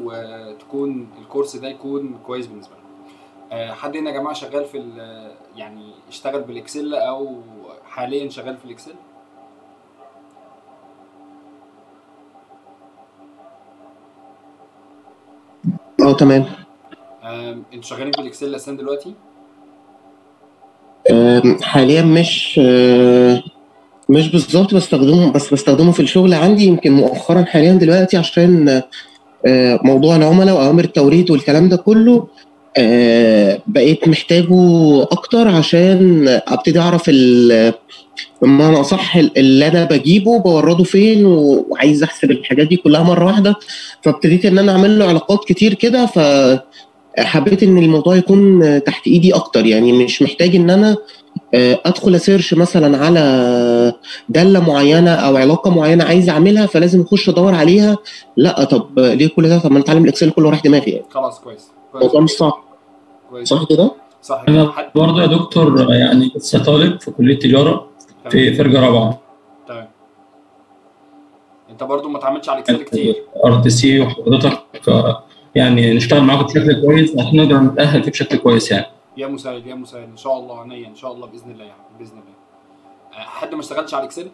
وتكون الكورس ده يكون كويس بالنسبه لهم آه، حد هنا يا جماعه شغال في ال- يعني اشتغل بالاكسل او حاليا شغال في الاكسل اه تمام آم، انتوا شغالين بالاكسل اساسا دلوقتي آم، حاليا مش آه، مش بالظبط بستخدمه بس بستخدمه في الشغل عندي يمكن مؤخرا حاليا دلوقتي عشان آه، موضوع العملاء واوامر التوريد والكلام ده كله آه، بقيت محتاجه اكتر عشان ابتدي اعرف ال- بمعنى اصح اللي انا بجيبه بورده فين وعايز احسب الحاجات دي كلها مره واحده فابتديت ان انا اعمل له علاقات كتير كده فحبيت ان الموضوع يكون تحت ايدي اكتر يعني مش محتاج ان انا آه، ادخل اسيرش مثلا على داله معينه او علاقه معينه عايز اعملها فلازم اخش ادور عليها لا طب ليه كل ده طب ما انا اتعلم الاكسل كله راح دماغي يعني خلاص كويس الموضوع كويس مش صعب كويس صح كده؟ صح كده انا حد برضه يا دكتور يعني لسه طالب في كليه تجاره في فرقه رابعه تمام انت برضو ما اتعاملتش على الاكسل كتير ار تي سي وحضرتك آه، يعني نشتغل معاكم بشكل كويس عشان نقدر نتاهل فيه بشكل كويس يعني يا مساعد يا مساعد ان شاء الله عينيا ان شاء الله باذن الله يعني باذن الله آه، حد ما اشتغلش على الاكسل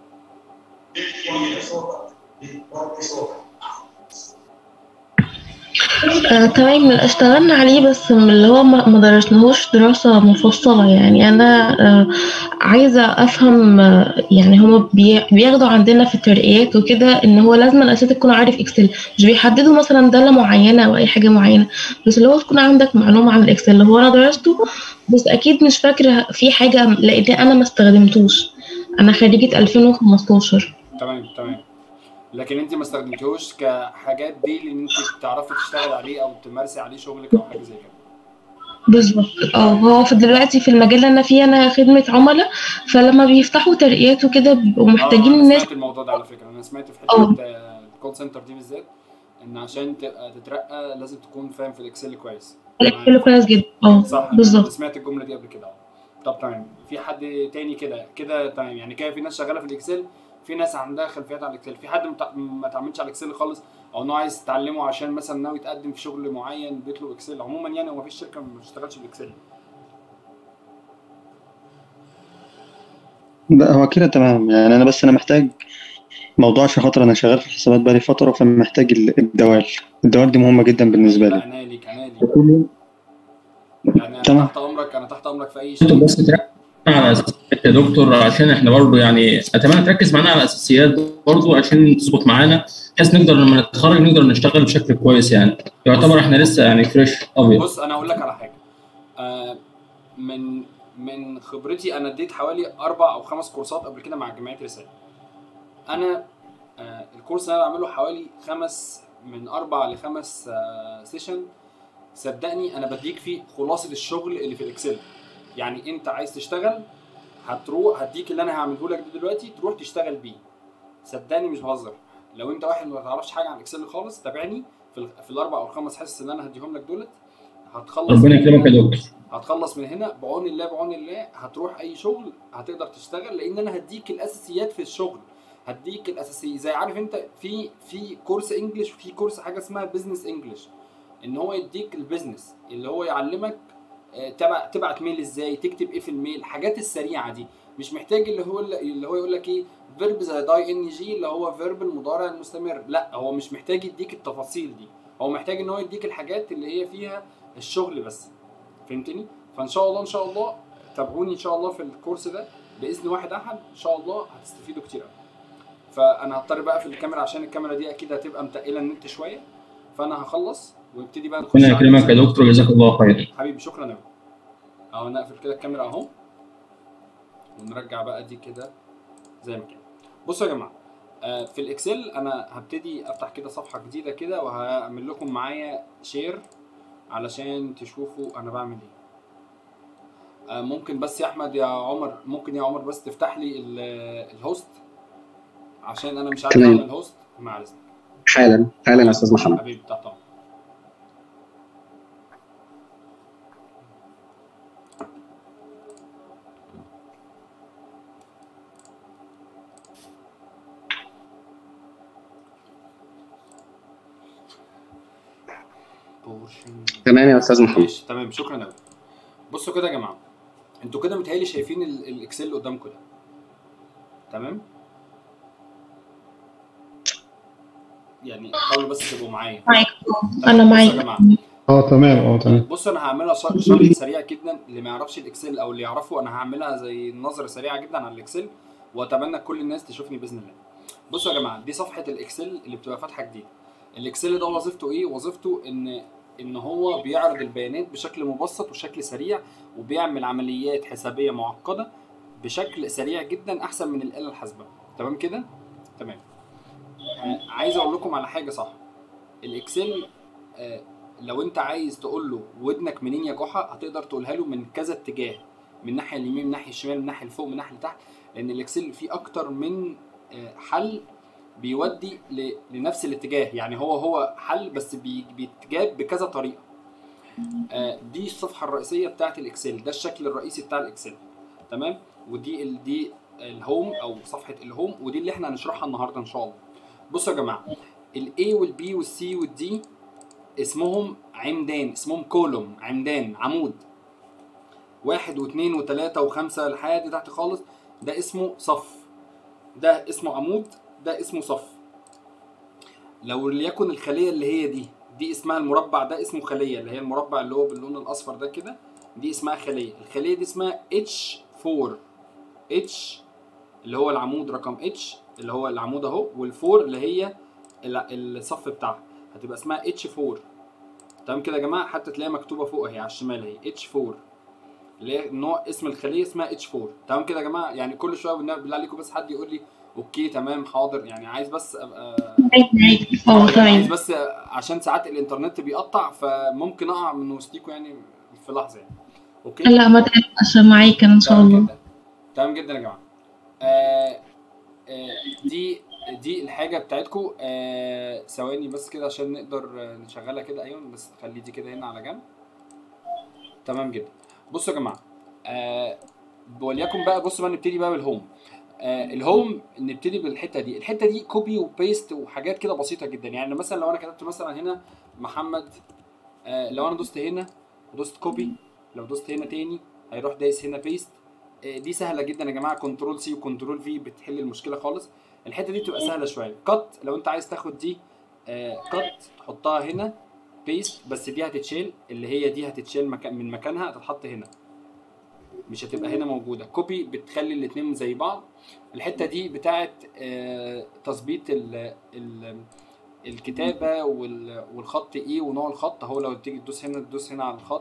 آه، تمام اشتغلنا عليه بس من اللي هو ما ما درسناهوش دراسة مفصلة يعني أنا آه، عايزة أفهم آه، يعني هما بي- بياخدوا عندنا في الترقيات وكده إن هو لازم أساسا تكون عارف إكسل مش بيحددوا مثلا دالة معينة أو أي حاجة معينة بس اللي هو تكون عندك معلومة عن الإكسل اللي هو أنا درسته بس أكيد مش فاكرة في حاجة لأن أنا ما استخدمتوش أنا خريجة 2015 تمام تمام لكن انت ما استخدمتهوش كحاجات دي لان انت تعرفي تشتغل عليه او تمارسي عليه شغلك او حاجه زي كده بالظبط اه هو في دلوقتي في المجال اللي انا فيه انا خدمة عملاء فلما بيفتحوا ترقيات وكده بيبقوا محتاجين آه، انا الناس سمعت الموضوع ده على فكره انا سمعت في اه. حته آه، الكول سنتر دي بالذات ان عشان تبقى تترقى لازم تكون فاهم في الاكسل كويس الاكسل كويس جدا اه صح أنا بالظبط سمعت الجمله دي قبل كده اه. طب تمام في حد تاني كده كده تمام يعني كده في ناس شغاله في الاكسل في ناس عندها خلفيات على الاكسل في حد متع- ما اتعاملش على الاكسل خالص او انه عايز يتعلمه عشان مثلا ناوي يتقدم في شغل معين بيطلب اكسل عموما يعني هو مفيش شركه ما بتشتغلش بالاكسل لا هو كده تمام يعني انا بس انا محتاج موضوع عشان خاطر انا شغال في الحسابات بقالي فتره فمحتاج ال- الدوال الدوال دي مهمه جدا بالنسبه لا لي انا ليك انا ليك وكل يوم يعني انا تمام. تحت امرك انا تحت امرك في اي انتوا شيء بس تركز على الاساسيات يا دكتور عشان احنا برضه يعني اتمنى تركز معانا على الاساسيات برضه عشان تظبط معانا بحيث نقدر لما نتخرج نقدر نشتغل بشكل كويس يعني يعتبر احنا لسه يعني فريش ابيض بص انا اقول لك على حاجه آه من من خبرتي انا اديت حوالي اربع او خمس كورسات قبل كده مع جمعيه رساله انا آه الكورس اللي انا بعمله حوالي خمس من اربع لخمس آه سيشن صدقني انا بديك فيه خلاصه الشغل اللي في الاكسل يعني انت عايز تشتغل هتروح هديك اللي انا هعمله لك ده دلوقتي تروح تشتغل بيه صدقني مش بهزر لو انت واحد ما تعرفش حاجه عن الاكسل خالص تابعني في, ال- في الاربع او الخمس حصص اللي انا هديهم لك دولت هتخلص ربنا من يكرمك هنا- يا دكتور هتخلص من هنا بعون الله بعون الله هتروح اي شغل هتقدر تشتغل لان انا هديك الاساسيات في الشغل هديك الاساسي زي عارف انت في في كورس انجلش وفي كورس حاجه اسمها بزنس انجلش ان هو يديك البيزنس اللي هو يعلمك آه، تبع تبعت ميل ازاي تكتب ايه في الميل الحاجات السريعه دي مش محتاج اللي هو اللي هو يقول لك ايه فيرب زي داي ان جي اللي هو فيرب المضارع المستمر لا هو مش محتاج يديك التفاصيل دي هو محتاج ان هو يديك الحاجات اللي هي فيها الشغل بس فهمتني فان شاء الله ان شاء الله تابعوني ان شاء الله في الكورس ده باذن واحد احد ان شاء الله هتستفيدوا كتير قوي فانا هضطر بقى في الكاميرا عشان الكاميرا دي اكيد هتبقى متقله النت شويه فانا هخلص ونبتدي بقى نخش ربنا على يكرمك يا دكتور جزاك الله خير حبيبي شكرا قوي اهو نقفل كده الكاميرا اهو ونرجع بقى دي كده زي ما كده بصوا يا جماعه آه، في الاكسل انا هبتدي افتح كده صفحه جديده كده وهعمل لكم معايا شير علشان تشوفوا انا بعمل ايه آه، ممكن بس يا احمد يا عمر ممكن يا عمر بس تفتح لي ال- الهوست عشان انا مش عارف تمام. اعمل هوست مع اذنك حالا حالا يا استاذ محمد حبيبي تحت امرك بورشن تمام يا استاذ محمد ماشي تمام شكرا قوي بصوا كده يا جماعه انتوا كده متهيألي شايفين ال- الاكسل اللي قدامكم ده تمام يعني حاولوا بس تبقوا معايا معاك تمام؟ أنا بصوا معاك. يا جماعه اه تمام اه تمام بصوا انا هعملها شر- شرح سريع جدا اللي ما يعرفش الاكسل او اللي يعرفه انا هعملها زي نظره سريعه جدا على الاكسل واتمنى كل الناس تشوفني باذن الله بصوا يا جماعه دي صفحه الاكسل اللي بتبقى فاتحه جديد الاكسل ده وظيفته ايه وظيفته ان ان هو بيعرض البيانات بشكل مبسط وشكل سريع وبيعمل عمليات حسابيه معقده بشكل سريع جدا احسن من الاله الحاسبه تمام كده تمام آه، عايز اقول لكم على حاجه صح الاكسل آه، لو انت عايز تقول له ودنك منين يا جحا هتقدر تقولها له من كذا اتجاه من الناحيه اليمين من الناحيه الشمال من الناحيه الفوق من الناحيه اللي تحت لان الاكسل فيه اكتر من آه، حل بيودي ل- لنفس الاتجاه يعني هو هو حل بس بي- بيتجاب بكذا طريقه آه، دي الصفحه الرئيسيه بتاعه الاكسل ده الشكل الرئيسي بتاع الاكسل تمام ودي ال دي الهوم او صفحه الهوم ودي اللي احنا هنشرحها النهارده ان شاء الله بصوا يا جماعه الاي والبي والسي والدي اسمهم عمدان اسمهم كولوم عمدان عمود واحد واثنين وثلاثة وخمسة لحد تحت خالص ده اسمه صف ده اسمه عمود ده اسمه صف لو ليكن الخلية اللي هي دي دي اسمها المربع ده اسمه خلية اللي هي المربع اللي هو باللون الأصفر ده كده دي اسمها خلية الخلية دي اسمها H4 H اللي هو العمود رقم H اللي هو العمود اهو والفور اللي هي ال- الصف بتاعها هتبقى اسمها H4 تمام كده يا جماعه حتى تلاقيها مكتوبه فوق اهي على الشمال اهي H4 اللي هي نوع اسم الخليه اسمها H4 تمام كده يا جماعه يعني كل شويه بالنبي- بالله عليكم بس حد يقول لي اوكي تمام حاضر يعني عايز بس ابقى معاك معاك اه يعني عايز تمام بس عشان ساعات الانترنت بيقطع فممكن اقع من وسطيكوا يعني في لحظه يعني اوكي لا ما تقلقش معاك أنا إن شاء تمام الله جدا تمام جدا يا جماعه آه آه دي دي الحاجه بتاعتكم آه ثواني بس كده عشان نقدر آه، نشغلها كده ايوه بس خلي دي كده هنا على جنب تمام جدا بصوا يا جماعه آه وليكن بقى بصوا بقى نبتدي بقى بالهوم آه الهوم نبتدي بالحته دي الحته دي كوبي وبيست وحاجات كده بسيطه جدا يعني مثلا لو انا كتبت مثلا هنا محمد آه لو انا دوست هنا ودوست كوبي لو دوست هنا تاني هيروح دايس هنا بيست آه، دي سهله جدا يا جماعه كنترول سي وكنترول في بتحل المشكله خالص الحته دي بتبقى سهله شويه كات لو انت عايز تاخد دي كات تحطها هنا بيست بس دي هتتشال اللي هي دي هتتشال مكان من مكانها هتتحط هنا مش هتبقى هنا موجوده كوبي بتخلي الاتنين زي بعض الحته دي بتاعت آه، تظبيط ال ال الكتابه وال- والخط ايه ونوع الخط اهو لو تيجي تدوس هنا تدوس هنا على الخط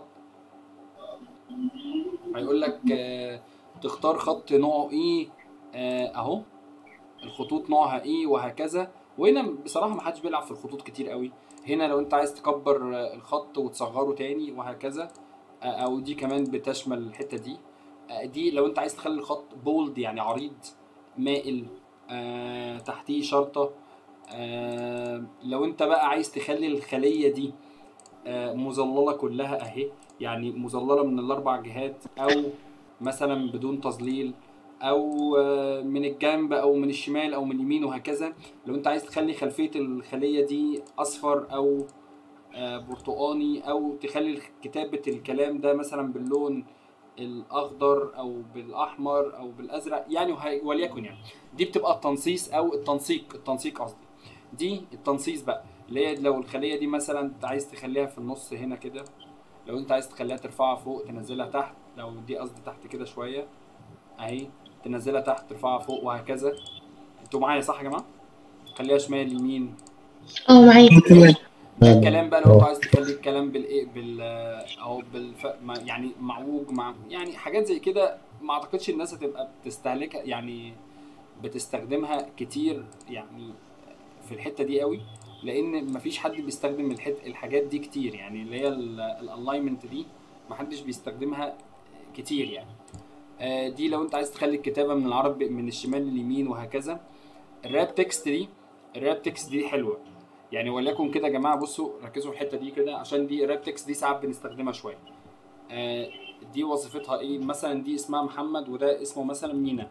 هيقول لك آه، تختار خط نوعه ايه آه، اهو الخطوط نوعها ايه وهكذا وهنا بصراحه ما حدش بيلعب في الخطوط كتير قوي هنا لو انت عايز تكبر آه، الخط وتصغره تاني وهكذا آه، او دي كمان بتشمل الحته دي آه، دي لو انت عايز تخلي الخط بولد يعني عريض مائل آه، تحتيه شرطه آه، لو انت بقى عايز تخلي الخليه دي آه، مظلله كلها اهي يعني مظلله من الاربع جهات او مثلا بدون تظليل او آه، من الجنب او من الشمال او من اليمين وهكذا لو انت عايز تخلي خلفيه الخليه دي اصفر او آه، برتقاني او تخلي كتابه الكلام ده مثلا باللون الاخضر او بالاحمر او بالازرق يعني وهي- وليكن يعني دي بتبقى التنصيص او التنسيق التنسيق قصدي دي التنصيص بقى اللي هي لو الخليه دي مثلا انت عايز تخليها في النص هنا كده لو انت عايز تخليها ترفعها فوق تنزلها تحت لو دي قصدي تحت كده شويه اهي تنزلها تحت ترفعها فوق وهكذا انتوا معايا صح يا جماعه خليها شمال يمين اه معاك تمام ده الكلام بقى لو انت عايز تخلي الكلام بالايه بال او بالف ما- يعني معوج مع يعني حاجات زي كده ما اعتقدش الناس هتبقى بتستهلكها يعني بتستخدمها كتير يعني في الحته دي قوي لان مفيش حد بيستخدم الحت الحاجات دي كتير يعني اللي هي الالاينمنت دي محدش بيستخدمها كتير يعني آه، دي لو انت عايز تخلي الكتابه من العرب من الشمال لليمين وهكذا الراب تكست دي الراب تكست دي حلوه يعني وليكن كده يا جماعه بصوا ركزوا في الحته دي كده عشان دي الراب تكست دي ساعات بنستخدمها شويه آه، دي وظيفتها ايه مثلا دي اسمها محمد وده اسمه مثلا مينا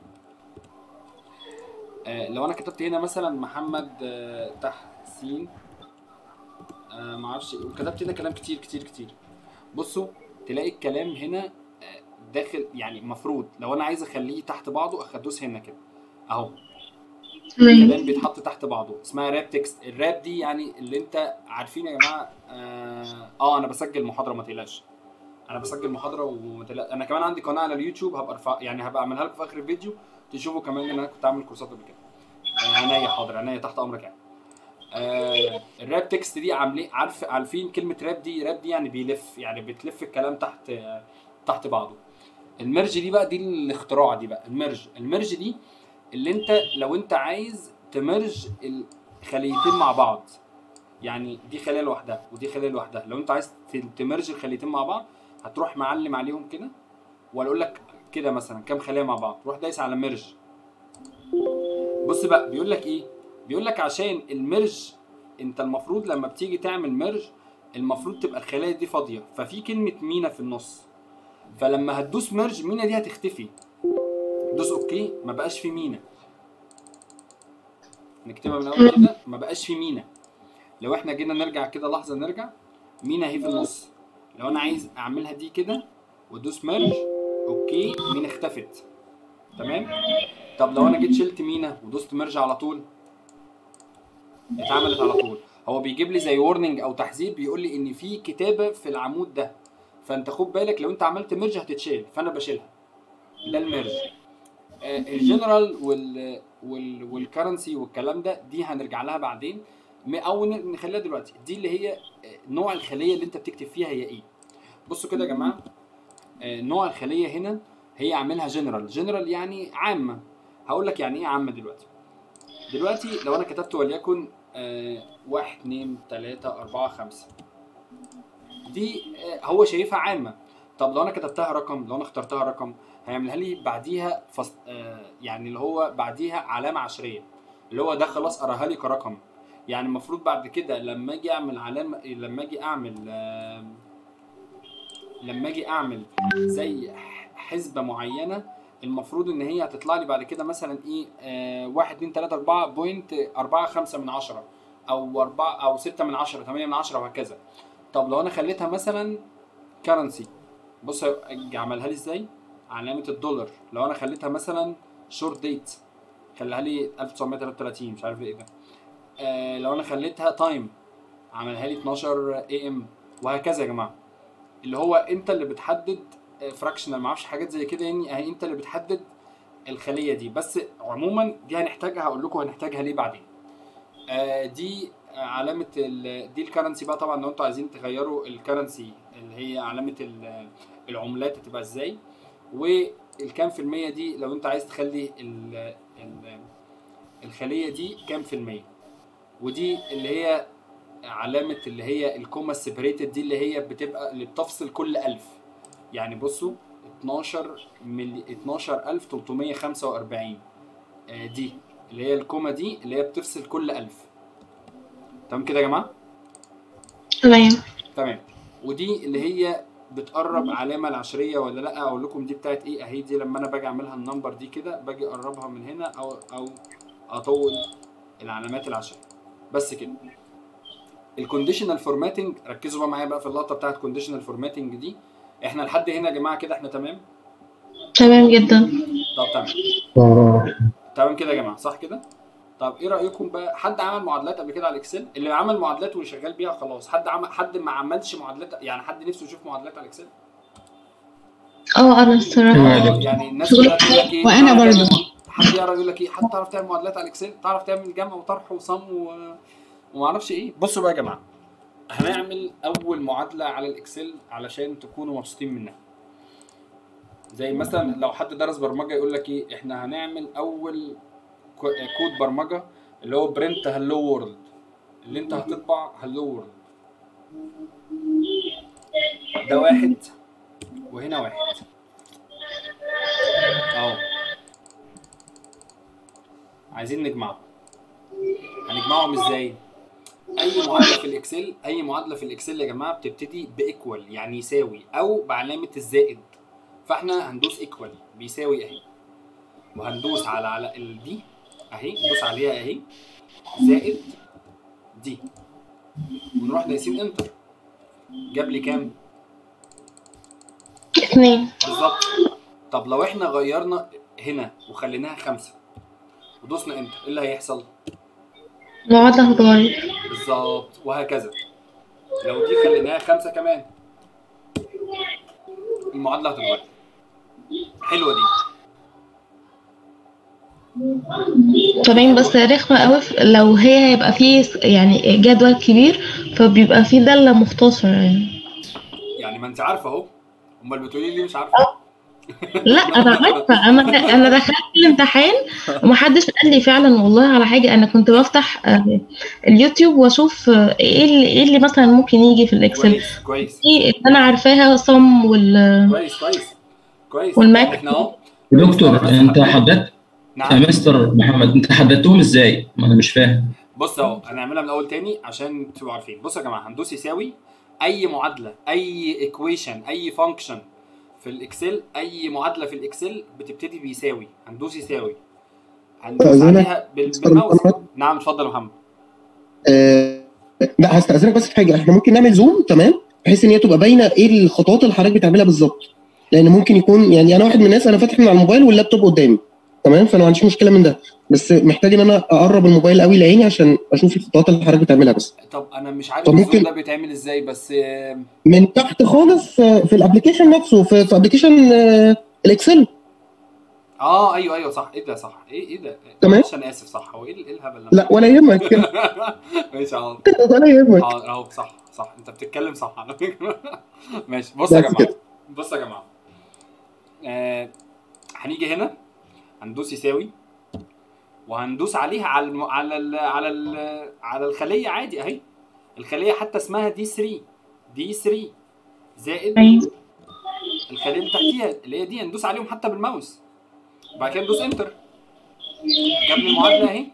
آه، لو انا كتبت هنا مثلا محمد آه، تحسين آه ما اعرفش كتبت هنا كلام كتير كتير كتير بصوا تلاقي الكلام هنا آه، داخل يعني المفروض لو انا عايز اخليه تحت بعضه ادوس هنا كده اهو تمام الكلام بيتحط تحت بعضه اسمها راب تكست الراب دي يعني اللي انت عارفين يا جماعه اه, آه انا بسجل محاضره ما تقلقش انا بسجل محاضره وما تقلقش انا كمان عندي قناه على اليوتيوب هبقى ارفع يعني هبقى اعملها لكم في اخر الفيديو تشوفوا كمان ان انا كنت عامل كورسات قبل كده آه، عينيا حاضر عينيا تحت امرك يعني آه الراب تكست دي عاملين عارف عارفين كلمه راب دي راب دي يعني بيلف يعني بتلف الكلام تحت آه تحت بعضه الميرج دي بقى دي الاختراع دي بقى الميرج الميرج دي اللي انت لو انت عايز تمرج الخليتين مع بعض يعني دي خليه لوحدها ودي خليه لوحدها لو انت عايز ت- تمرج الخليتين مع بعض هتروح معلم عليهم كده ولا اقول لك كده مثلا كام خليه مع بعض روح دايس على ميرج بص بقى بيقول لك ايه بيقول لك عشان الميرج انت المفروض لما بتيجي تعمل ميرج المفروض تبقى الخلايا دي فاضيه ففي كلمه مينا في النص فلما هتدوس ميرج مينا دي هتختفي دوس اوكي ما بقاش في مينا نكتبها من اول كده ما بقاش في مينا لو احنا جينا نرجع كده لحظه نرجع مينا اهي في النص لو انا عايز اعملها دي كده وادوس ميرج اوكي مينا اختفت تمام طب لو انا جيت شلت مينا ودوست ميرج على طول اتعملت على طول هو بيجيب لي زي وورنينج او تحذير بيقول لي ان في كتابه في العمود ده فانت خد بالك لو انت عملت ميرج هتتشال فانا بشيلها ده الميرج آه، الجنرال وال وال والكرنسي والكلام ده دي هنرجع لها بعدين م- او ن- نخليها دلوقتي دي اللي هي آه، نوع الخليه اللي انت بتكتب فيها هي ايه بصوا كده يا جماعه آه، نوع الخليه هنا هي عاملها جنرال جنرال يعني عامه هقول لك يعني ايه عامه دلوقتي دلوقتي لو انا كتبت وليكن آه، واحد اتنين تلاتة أربعة خمسة دي آه، هو شايفها عامة طب لو أنا كتبتها رقم لو أنا اخترتها رقم هيعملها لي بعديها فص... آه، يعني اللي هو بعديها علامة عشرية اللي هو ده خلاص أراها لي كرقم يعني المفروض بعد كده لما أجي أعمل علامة لما أجي أعمل آه، لما أجي أعمل زي حسبة معينة المفروض ان هي هتطلع لي بعد كده مثلا ايه آه واحد اتنين تلاته اربعه بوينت اربعه خمسه من عشره او اربعه او سته من عشره تمانيه من عشره وهكذا طب لو انا خليتها مثلا كرنسي بص أجي عملها لي ازاي علامه الدولار لو انا خليتها مثلا شورت ديت خليها لي 1933 مش عارف ايه ده آه لو انا خليتها تايم عملها لي 12 اي ام وهكذا يا جماعه اللي هو انت اللي بتحدد فراكشنال ما اعرفش حاجات زي كده يعني اهي انت اللي بتحدد الخليه دي بس عموما دي هنحتاجها هقول لكم هنحتاجها ليه بعدين آه دي علامه ال... دي الكرنسي بقى طبعا لو انتوا عايزين تغيروا الكرنسي اللي هي علامه ال- العملات هتبقى ازاي والكام في المية دي لو انت عايز تخلي ال... ال... الخليه دي كام في المية ودي اللي هي علامه اللي هي الكوما سيبريتد دي اللي هي بتبقى اللي بتفصل كل ألف يعني بصوا 12 ملي 12345 آه، دي اللي هي الكوما دي اللي هي بتفصل كل 1000 تمام كده يا جماعه تمام تمام ودي اللي هي بتقرب علامه العشريه ولا لا اقول لكم دي بتاعت ايه اهي دي لما انا باجي اعملها النمبر دي كده باجي اقربها من هنا او او اطول العلامات العشريه بس كده الكونديشنال فورماتنج ركزوا بقى معايا بقى في اللقطه بتاعت كونديشنال فورماتنج دي احنا لحد هنا يا جماعه كده احنا تمام تمام جدا طب تمام تمام كده يا جماعه صح كده طب ايه رايكم بقى حد عمل معادلات قبل كده على الاكسل اللي عمل معادلات وشغال بيها خلاص حد عمل حد ما عملش معادلات يعني حد نفسه يشوف معادلات على الاكسل اه انا الصراحة أيوة يا آه، دكتور. يعني الناس شغل- كلها تقول لك ايه وأنا تعرف برضه. تعمل- حد يعرف يقول لك ايه حد تعرف تعمل معادلات على الاكسل تعرف تعمل جمع وطرح وصم و... وما اعرفش ايه بصوا بقى يا جماعه هنعمل اول معادله على الاكسل علشان تكونوا مبسوطين منها زي مثلا لو حد درس برمجه يقول لك ايه احنا هنعمل اول كو- كود برمجه اللي هو برنت هلو وورلد اللي انت هتطبع هلو وورلد ده واحد وهنا واحد اهو عايزين نجمعهم هنجمعهم ازاي اي معادله في الاكسل اي معادله في الاكسل يا جماعه بتبتدي بايكوال يعني يساوي او بعلامه الزائد فاحنا هندوس ايكوال بيساوي اهي وهندوس على على ال- دي اهي ندوس عليها اهي زائد دي ونروح دايسين انتر جاب لي كام اتنين بالظبط طب لو احنا غيرنا هنا وخليناها خمسة ودوسنا انتر ايه اللي هيحصل المعادلة هتتغير بالظبط وهكذا لو دي خليناها خمسة كمان المعادلة هتتغير حلوة دي تمام بس رخمة قوي في- لو هي هيبقى فيه س- يعني جدول كبير فبيبقى فيه دالة مختصرة يعني يعني ما انت عارفة اهو امال بتقولي لي مش عارفة لا انا عارفة انا انا دخلت الامتحان ومحدش قال لي فعلا والله على حاجة انا كنت بفتح آه، اليوتيوب واشوف آه، ايه اللي ايه اللي مثلا ممكن يجي في الاكسل كويس كويس في اللي انا عارفاها صم وال كويس كويس كويس والماك. احنا اهو دكتور انت حددت يا نعم مستر محمد انت حددتهم ازاي؟ ما انا مش فاهم بص اهو هنعملها من الاول تاني عشان تبقوا عارفين بصوا يا جماعه هندوس يساوي اي معادله اي ايكويشن اي فانكشن في الاكسل اي معادله في الاكسل بتبتدي بيساوي هندوس يساوي هندوس أستأذنك؟ عليها بال- بالماوس نعم اتفضل يا محمد آه، لا هستأذنك بس في حاجه احنا ممكن نعمل زوم تمام بحيث ان هي تبقى باينه ايه الخطوات اللي حضرتك بتعملها بالظبط لان ممكن يكون يعني انا واحد من الناس انا فاتح من على الموبايل واللابتوب قدامي تمام فانا ما عنديش مشكله من ده بس محتاج ان انا اقرب الموبايل قوي لعيني عشان اشوف الخطوات اللي حضرتك بتعملها بس طب انا مش عارف طب الزوم ممكن- ده بيتعمل ازاي بس آه، من تحت خالص آه، في الابلكيشن نفسه في, في ابلكيشن آه، الاكسل اه ايوه ايوه صح ايه ده صح ايه ايه ده تمام. معلش انا اسف صح هو ايه ال- إيه الهبل ده لا ولا يهمك ماشي اه ولا يهمك حاضر اهو صح صح انت بتتكلم صح على فكره ماشي بص يا بس جماعه كده. بص يا جماعه آه هنيجي هنا هندوس يساوي وهندوس عليها على الم... على ال... على ال... على الخليه عادي اهي الخليه حتى اسمها دي 3 دي 3 زائد أيوة. الخليه اللي تحتيها اللي هي دي ندوس عليهم حتى بالماوس بعد كده ندوس انتر جاب لي المعادله اهي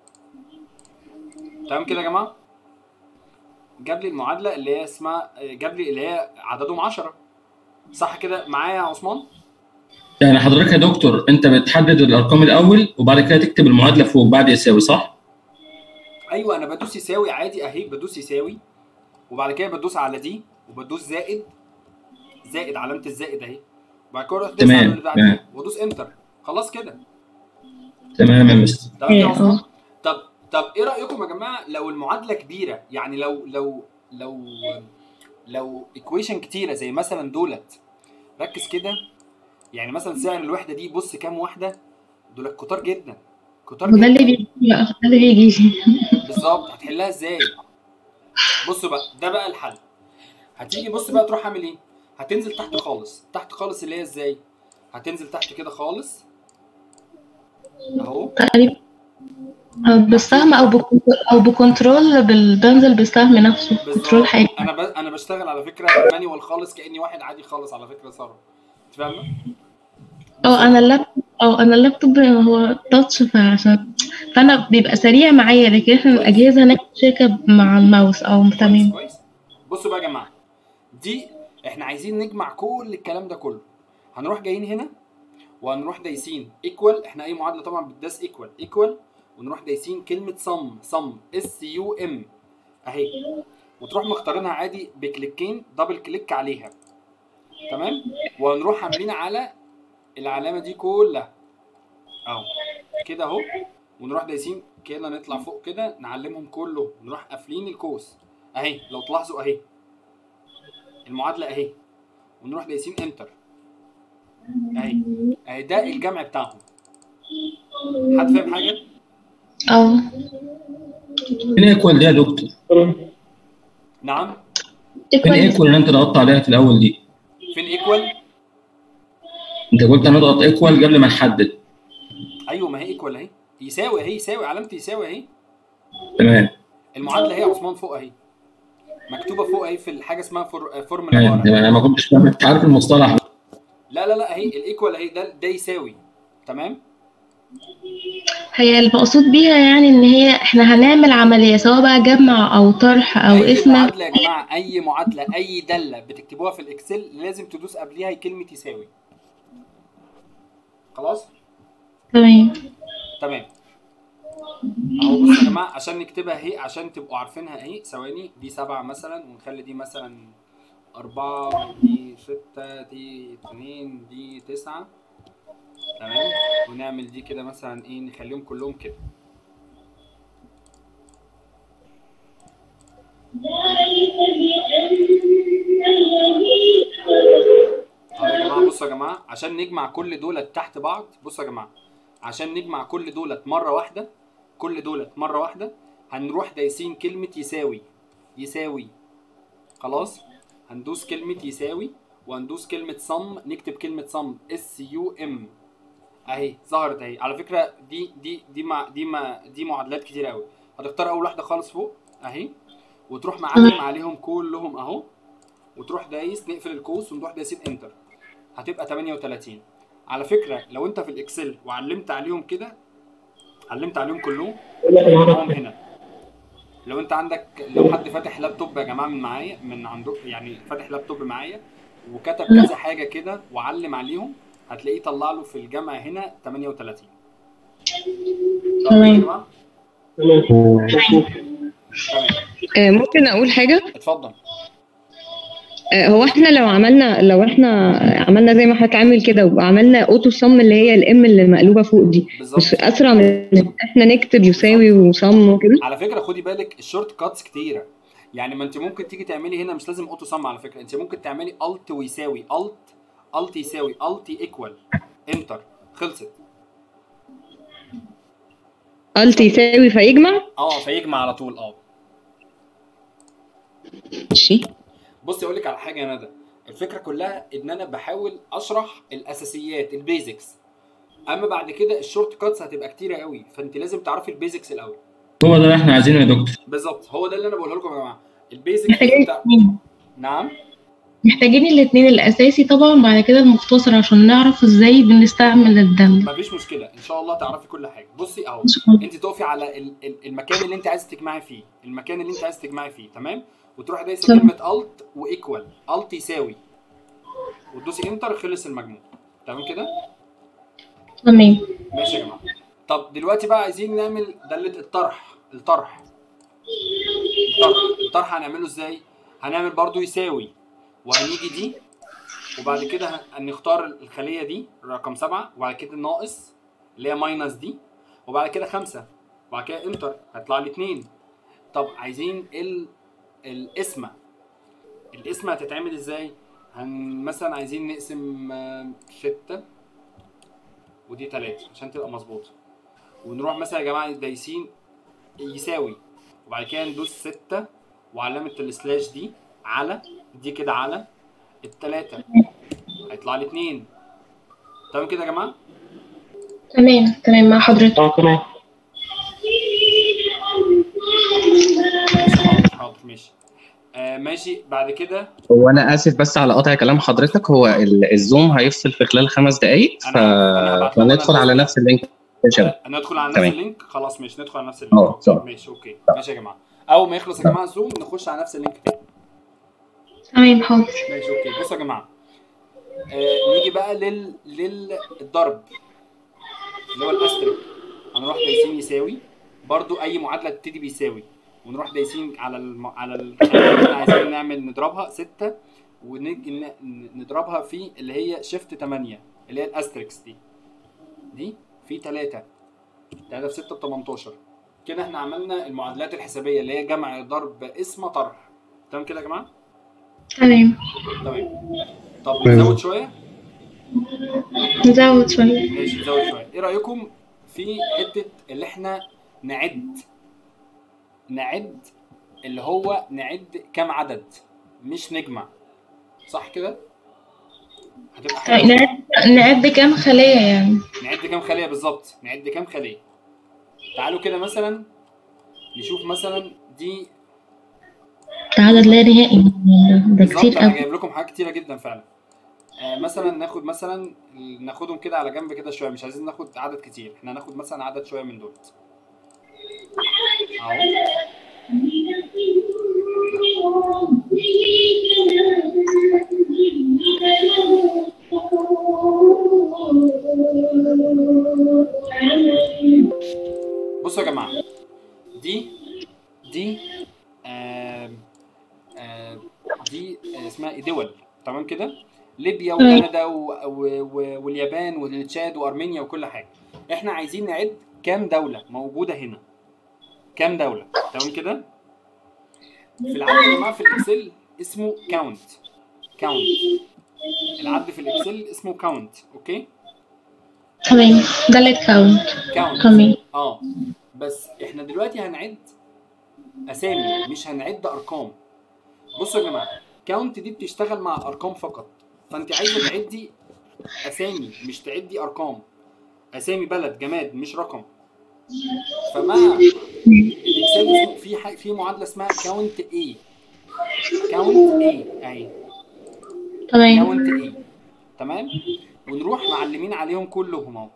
تمام كده يا جماعه جاب لي المعادله اللي هي اسمها جاب لي اللي هي عددهم 10 صح كده معايا يا عثمان يعني حضرتك يا دكتور انت بتحدد الارقام الاول وبعد كده تكتب المعادله فوق بعد يساوي صح؟ ايوه انا بدوس يساوي عادي اهي بدوس يساوي وبعد كده بدوس على دي وبدوس زائد زائد علامه الزائد اهي وبعد كده اروح تمام، على اللي بعديه تمام. وادوس انتر خلاص كده تمام يا مستر تمام كده يا إيه، عثمان اه. طب طب ايه رايكم يا جماعه لو المعادله كبيره يعني لو لو لو لو ايكويشن كتيره زي مثلا دولت ركز كده يعني مثلا سعر الوحده دي بص كام واحده دولت كتار جدا كتار وده اللي جدا بيجي بقى ده اللي بيجي بالظبط هتحلها ازاي بصوا بقى ده بقى الحل هتيجي بص بقى تروح عامل ايه هتنزل تحت خالص تحت خالص اللي هي ازاي هتنزل تحت كده خالص اهو تقريبا أو بالسهم او بكنترول او بكنترول بال- بنزل بالسهم نفسه بالظبط كنترول حاجه انا ب... انا بشتغل على فكره مانيوال خالص كاني واحد عادي خالص على فكره ساره انت فاهمه اه انا اللابتوب اه انا اللابتوب هو تاتش فعشان فانا بيبقى سريع معايا لكن احنا الاجهزه هناك شركه مع الماوس او كويس تمام كويس بصوا بقى يا جماعه دي احنا عايزين نجمع كل الكلام ده كله هنروح جايين هنا وهنروح دايسين ايكوال احنا اي معادله طبعا بتداس ايكوال ايكوال ونروح دايسين كلمه صم صم اس يو ام اهي وتروح مختارينها عادي بكليكين دبل كليك عليها تمام ونروح عاملين على العلامه دي كلها اهو كده اهو ونروح دايسين كده نطلع فوق كده نعلمهم كله نروح قافلين الكوس اهي لو تلاحظوا اهي المعادله اهي ونروح دايسين انتر اهي اهي ده الجمع بتاعهم حد فاهم حاجه اه فين ايكوال دي يا دكتور؟ نعم فين ايكوال ايكوال اللي انت ضغطت عليها في الاول دي؟ فين ايكوال انت قلت هنضغط ايكوال قبل ما نحدد ايوه ما هي ايكوال اهي يساوي اهي يساوي علامه يساوي اهي تمام المعادله اهي يا عثمان فوق اهي مكتوبه فوق اهي في الحاجه اسمها فور فورمولا تمام بار تمام انا ما كنتش فاهم انت عارف المصطلح لا لا لا اهي الايكوال اهي ده ده يساوي تمام هي المقصود بيها يعني ان هي احنا هنعمل عمليه سواء بقى جمع او طرح او اي اسم معادله يا جماعه اي معادله اي داله بتكتبوها في الاكسل لازم تدوس قبليها كلمه يساوي خلاص تمام تمام اهو بصوا يا جماعه عشان نكتبها اهي عشان تبقوا عارفينها اهي ثواني دي سبعة مثلا ونخلي دي مثلا أربعة دي ستة دي اتنين دي تسعة تمام ونعمل دي كده مثلا ايه نخليهم كلهم كده اهو يا جماعه بصوا يا جماعه عشان نجمع كل دولت تحت بعض بصوا يا جماعه عشان نجمع كل دولت مره واحده كل دولت مره واحده هنروح دايسين كلمه يساوي يساوي خلاص هندوس كلمه يساوي وهندوس كلمه صم نكتب كلمه صم اس يو ام اهي ظهرت اهي على فكره دي دي دي مع دي مع دي معادلات كتير قوي هتختار اول واحده خالص فوق اهي وتروح معلم عليهم كلهم اهو وتروح دايس نقفل القوس ونروح دايسين انتر هتبقى 38 على فكره لو انت في الاكسل وعلمت عليهم كده علمت عليهم كلهم هتلاقيهم هنا لو انت عندك لو حد فاتح لابتوب يا جماعه من معايا من عنده يعني فاتح لابتوب معايا وكتب كذا حاجه كده وعلم عليهم هتلاقيه طلع له في الجامعه هنا 38 تمام. يا جماعة؟ تمام آه، ممكن اقول حاجه اتفضل آه، هو احنا لو عملنا لو احنا عملنا زي ما حضرتك عامل كده وعملنا اوتو صم اللي هي الام اللي مقلوبه فوق دي مش بالظبط اسرع من إن احنا نكتب يساوي وصم وكده على فكره خدي بالك الشورت كاتس كتيره يعني ما انت ممكن تيجي تعملي هنا مش لازم اوتو سم على فكره انت ممكن تعملي الت ويساوي الت الت يساوي الت ايكوال انتر خلصت الت يساوي فيجمع اه فيجمع على طول اه ماشي بصي اقول لك على حاجه يا ندى الفكره كلها ان انا بحاول اشرح الاساسيات البيزكس اما بعد كده الشورت كاتس هتبقى كتيره قوي فانت لازم تعرفي البيزكس الاول هو ده اللي احنا عايزينه يا دكتور بالظبط هو ده اللي انا بقوله لكم يا جماعه البيزكس محتاجين بتاع الاثنين نعم محتاجين الاثنين الاساسي طبعا بعد كده المختصر عشان نعرف ازاي بنستعمل الدم مفيش مشكله ان شاء الله تعرفي كل حاجه بصي اهو إن شاء الله. انت تقفي على ال- ال- المكان اللي انت عايزه تجمعي فيه المكان اللي انت عايزه تجمعي فيه تمام وتروحي دايسه تمام. كلمه الت وايكوال الت يساوي وتدوسي انتر خلص المجموع تمام كده تمام ماشي يا جماعه طب دلوقتي بقى عايزين نعمل داله الطرح الطرح الطرح الطرح هنعمله ازاي هنعمل برضو يساوي وهنيجي دي وبعد كده هن- هنختار الخليه دي رقم سبعة وبعد كده ناقص اللي هي ماينس دي وبعد كده خمسة وبعد كده انتر هيطلع لي اتنين طب عايزين ال القسمة القسمة هتتعمل ازاي؟ هن مثلا عايزين نقسم آه، ستة ودي تلاتة عشان تبقى مظبوطة ونروح مثلا يا جماعة دايسين يساوي وبعد كده ندوس ستة وعلامة السلاش دي على دي كده على التلاتة هيطلع لي اتنين تمام كده يا جماعة؟ تمام تمام مع حضرتك اه تمام حاضر حاضر ماشي آه ماشي بعد كده هو انا اسف بس على قطع كلام حضرتك هو ال- الزوم هيفصل في خلال خمس دقائق ف... أنا- أنا هبعت لهم فندخل أنا على نفس اللينك يا شباب آه، ندخل على نفس تمام. اللينك خلاص ماشي ندخل على نفس اللينك اه صح ماشي اوكي ماشي يا جماعة اول ما يخلص يا جماعة الزوم نخش على نفس اللينك تاني تمام حاضر ماشي اوكي بصوا يا جماعه آه نيجي بقى لل للضرب اللي هو الاسترك هنروح دايسين يساوي برضو اي معادله تبتدي بيساوي ونروح دايسين على الم... على ال... اللي احنا عايزين نعمل نضربها 6 ونيجي ن- نضربها في اللي هي شيفت 8 اللي هي الاستركس دي دي في 3 3 في 6 ب 18 كده احنا عملنا المعادلات الحسابيه اللي هي جمع ضرب اسم طرح تمام كده يا جماعه تمام تمام طب نزود شويه نزود شوية ماشي نزود شويه ايه رايكم في حته اللي احنا نعد نعد اللي هو نعد كام عدد مش نجمع صح كده هتبقى حلوه نعد نعد كام خلية يعني نعد كام خليه بالظبط نعد كام خليه تعالوا كده مثلا نشوف مثلا دي ده عدد لا نهائي ده بالظبط كتير انا قوي جايب لكم حاجات كتيره جدا فعلا آه مثلا ناخد مثلا ناخدهم كده على جنب كده شويه مش عايزين ناخد عدد كتير احنا هناخد مثلا عدد شويه من دول اهو بصوا يا جماعه دي اسمها إيه؟ دول تمام كده ليبيا وكندا و... و... و... واليابان والتشاد وارمينيا وكل حاجه احنا عايزين نعد كام دوله موجوده هنا كام دوله تمام كده في العد يا جماعه في الاكسل اسمه كاونت كاونت العد في الاكسل اسمه كاونت اوكي تمام ده اللي كاونت كاونت تمام اه بس احنا دلوقتي هنعد اسامي مش هنعد ارقام بصوا يا جماعه كاونت دي بتشتغل مع ارقام فقط فانت عايزه تعدي اسامي مش تعدي ارقام اسامي بلد جماد مش رقم فمع الاكسل اسمه- في ح- في معادله اسمها كاونت اي كاونت اي اهي تمام كاونت اي تمام ونروح معلمين عليهم كلهم اهو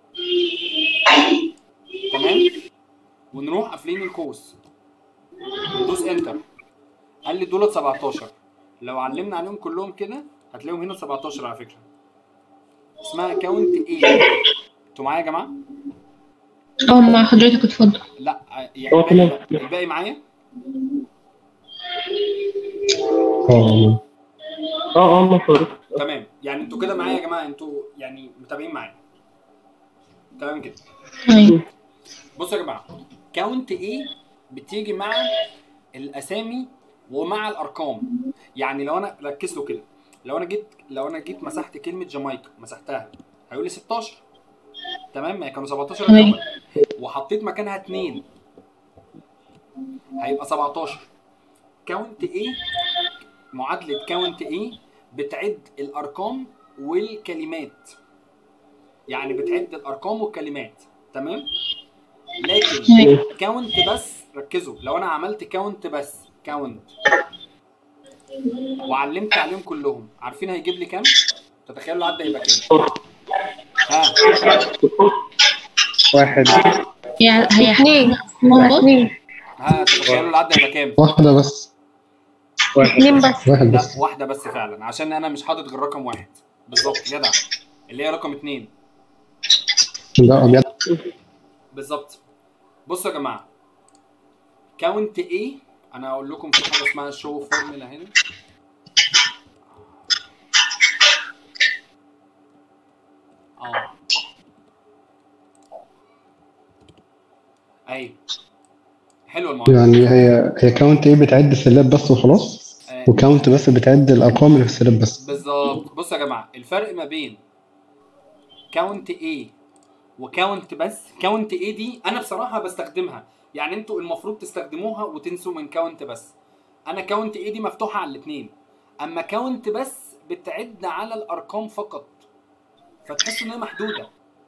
تمام ونروح قافلين القوس ندوس انتر قال لي دولت 17 لو علمنا عليهم كلهم كده هتلاقيهم هنا 17 على فكره اسمها كاونت ايه انتوا معايا يا جماعه اه مع حضرتك اتفضل لا يعني اه، تمام. الباقي, الباقي معايا اه اه اه ما حضرتك تمام يعني انتوا كده معايا يا جماعه انتوا يعني متابعين معايا تمام كده تمام بصوا يا جماعه كاونت ايه بتيجي مع الاسامي ومع الارقام يعني لو انا ركز له كده لو انا جيت لو انا جيت مسحت كلمه جامايكا مسحتها هيقول لي 16 تمام ما هي كانوا 17 تمام. الاول وحطيت مكانها 2 هيبقى 17 كاونت ايه معادله كاونت ايه بتعد الارقام والكلمات يعني بتعد الارقام والكلمات تمام لكن تمام. كاونت بس ركزوا لو انا عملت كاونت بس كاونت وعلمت عليهم كلهم عارفين هيجيب لي كام تتخيلوا العد هيبقى كام ها واحد يعني هي اثنين اثنين ها تتخيلوا العد هيبقى كام واحدة بس اثنين بس واحد لا بس واحده بس فعلا عشان انا مش حاطط غير رقم واحد بالظبط جدع اللي هي رقم اتنين لا أبيض بالظبط بصوا يا جماعه كاونت ايه انا هقول لكم في حاجه اسمها شو فورمولا هنا اه ايوه حلوه المعادله يعني هي هي كاونت ايه بتعد السلات بس وخلاص آه، وكاونت بس بتعد الارقام اللي في السلات بس بالظبط بصوا يا جماعه الفرق ما بين كاونت ايه وكاونت بس كاونت ايه دي انا بصراحه بستخدمها يعني انتوا المفروض تستخدموها وتنسوا من كاونت بس انا كاونت ايه دي مفتوحه على الاثنين اما كاونت بس بتعد على الارقام فقط فتحسوا ان هي محدوده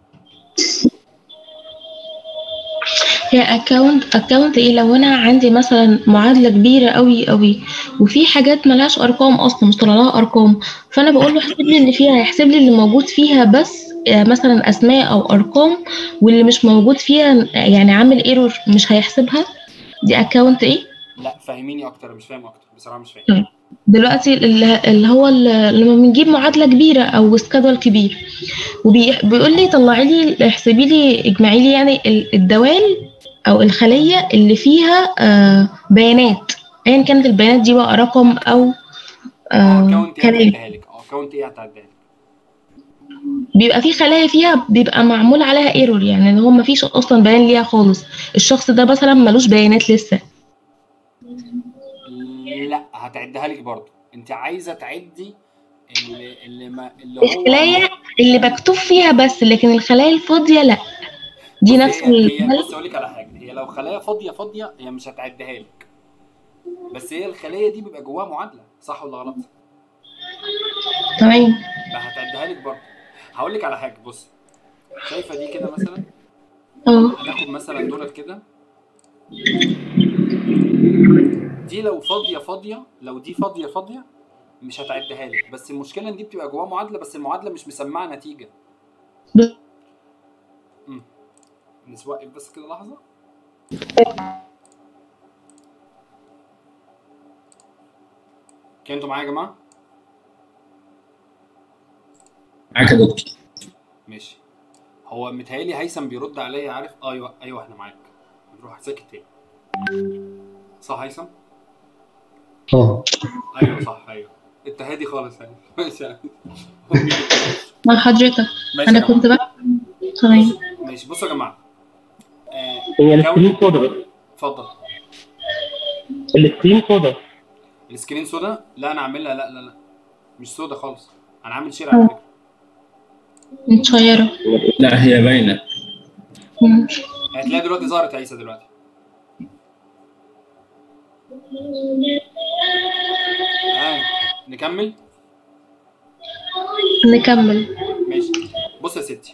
هي اكونت اكونت ايه لو انا عندي مثلا معادله كبيره قوي قوي وفي حاجات ملهاش ارقام اصلا مش طالع لها ارقام فانا بقول له احسب لي اللي فيها هيحسب لي اللي موجود فيها بس آه، مثلا اسماء او ارقام واللي مش موجود فيها يعني عامل ايرور مش هيحسبها دي اكونت ايه لا فهميني اكتر مش فاهم اكتر بصراحه مش فاهم دلوقتي اللي اللي هو اللي لما بنجيب معادله كبيره او سكادول كبير وبيقول لي طلعي لي احسبي لي اجمعي لي يعني ال- الدوال او الخليه اللي فيها آه، بيانات ايا كانت البيانات دي بقى رقم او اه آه، كاونت ايه خليه هتعديها لك اه كاونت ايه هتعديها لك بيبقى في خلايا فيها بيبقى معمول عليها ايرور يعني ان هو مفيش اصلا بيان ليها خالص الشخص ده مثلا ملوش بيانات لسه لا هتعدها لك برضه انت عايزه تعدي اللي اللي ما اللي هو الخلايا اللي مكتوب فيها بس لكن الخلايا الفاضيه لا دي بص نفس هي هي ال- بص اقول لك على حاجه هي لو خلايا فاضيه فاضيه هي مش هتعديها لك بس هي الخليه دي بيبقى جواها معادله صح ولا غلط؟ تمام فهتعديها لك برضه هقول لك على حاجه بص شايفه دي كده مثلا اه هناخد مثلا دولت كده دي لو فاضيه فاضيه لو دي فاضيه فاضيه مش هتعديها لك بس المشكله ان دي بتبقى جواها معادله بس المعادله مش مسمعه نتيجه ب- امم نوقف بس كده لحظه كده انتوا معايا يا جماعه معاك يا دكتور ماشي هو متهيألي هيثم بيرد عليا عارف ايوه ايوه احنا معاك نروح ساكت تاني صح هيثم اه ايوه صح ايوه انت هادي خالص يعني ماشي يعني مع حضرتك ماشي انا يا كنت جماعة. بقى تمام ماشي بصوا يا جماعه آه، هي كون- السكرين سودا بس اتفضل السكرين سودا السكرين سودا لا انا عاملها لا لا لا مش سودا خالص انا عامل شير على فكره متشيرة لا هي باينه مم. هتلاقي دلوقتي ظهرت عيسى دلوقتي آه. نكمل نكمل ماشي بص يا ستي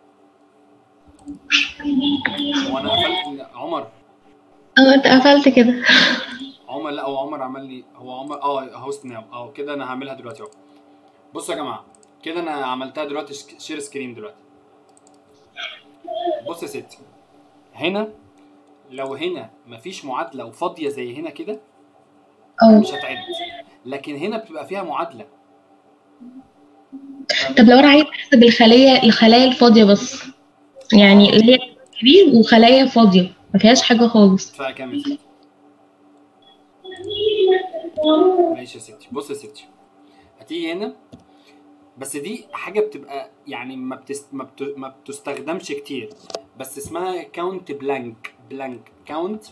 هو انا قفلت عمر اه انت قفلت كده عمر لا هو عمر عمل لي هو عمر اه هوست ناو اه كده انا هعملها دلوقتي اهو بصوا يا جماعه كده انا عملتها دلوقتي ش- شير سكرين دلوقتي بص يا ستي هنا لو هنا مفيش معادله وفاضيه زي هنا كده اه مش هتعد لكن هنا بتبقى فيها معادله طب لو انا عايز احسب الخلية الخلايا الفاضية بس يعني اللي هي كبير وخلايا فاضية ما فيهاش حاجة خالص ادفع كام يا ستي ماشي يا ستي بص يا ستي هتيجي هنا بس دي حاجه بتبقى يعني ما بتست... ما, بت... ما بتستخدمش كتير بس اسمها كاونت بلانك بلانك كاونت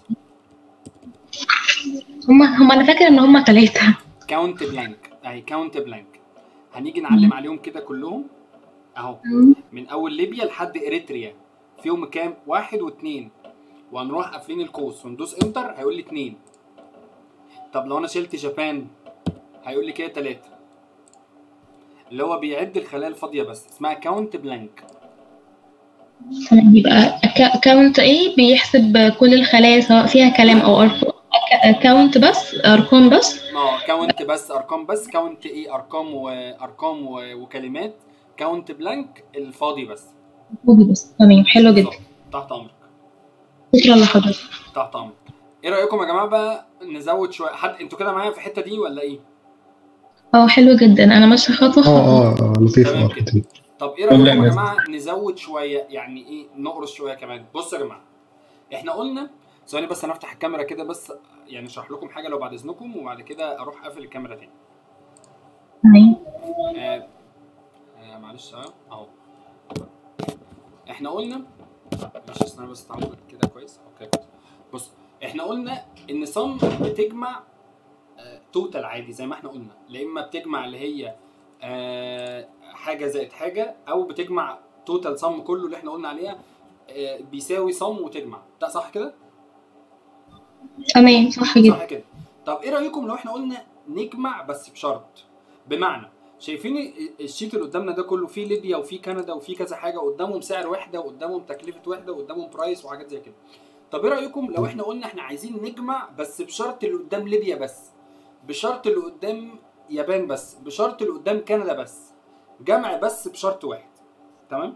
هما هما انا فاكرة ان هما ثلاثة كاونت بلانك اهي كاونت بلانك هنيجي نعلم عليهم كده كلهم اهو من اول ليبيا لحد اريتريا فيهم كام واحد واثنين وهنروح قافلين القوس وندوس انتر هيقول لي اتنين طب لو انا شلت جابان هيقول لي كده تلاتة اللي هو بيعد الخلايا الفاضية بس اسمها كاونت بلانك تمام يبقى كاونت ايه بيحسب كل الخلايا سواء فيها كلام او ارقام كاونت بس ارقام بس اه كاونت بس ارقام بس كاونت ايه ارقام وارقام و- وكلمات كاونت بلانك الفاضي بس فاضي بس تمام حلو جدا بالظبط. تحت امرك شكرا لحضرتك تحت امرك ايه رايكم يا جماعه بقى نزود شويه حد انتوا كده معايا في الحته دي ولا ايه اه حلو جدا انا ماشيه خطوه خطوه اه اه لطيف تمام اه كده. خطير. طب ايه رايكم لا، يا بس- جماعه نزود شويه يعني ايه نقرص شويه كمان بصوا يا جماعه احنا قلنا ثواني بس انا افتح الكاميرا كده بس يعني اشرح لكم حاجه لو بعد اذنكم وبعد كده اروح اقفل الكاميرا تاني تمام آه آه معلش اه اهو احنا قلنا ماشي استنى بس تعالوا كده كويس اوكي كويس بص احنا قلنا ان صم بتجمع آه توتال عادي زي ما احنا قلنا لا اما بتجمع اللي هي آه حاجه زائد حاجه او بتجمع توتال صم كله اللي احنا قلنا عليها آه بيساوي صم وتجمع ده صح كده تمام صح جدا صح كده طب ايه رايكم لو احنا قلنا نجمع بس بشرط بمعنى شايفين ال- الشيت اللي قدامنا ده كله فيه ليبيا وفيه كندا وفيه كذا حاجه قدامهم سعر وحده وقدامهم تكلفه وحده وقدامهم برايس وحاجات زي كده طب ايه رايكم لو احنا قلنا احنا عايزين نجمع بس بشرط اللي قدام ليبيا بس بشرط اللي قدام يابان بس بشرط اللي قدام كندا بس جمع بس بشرط واحد تمام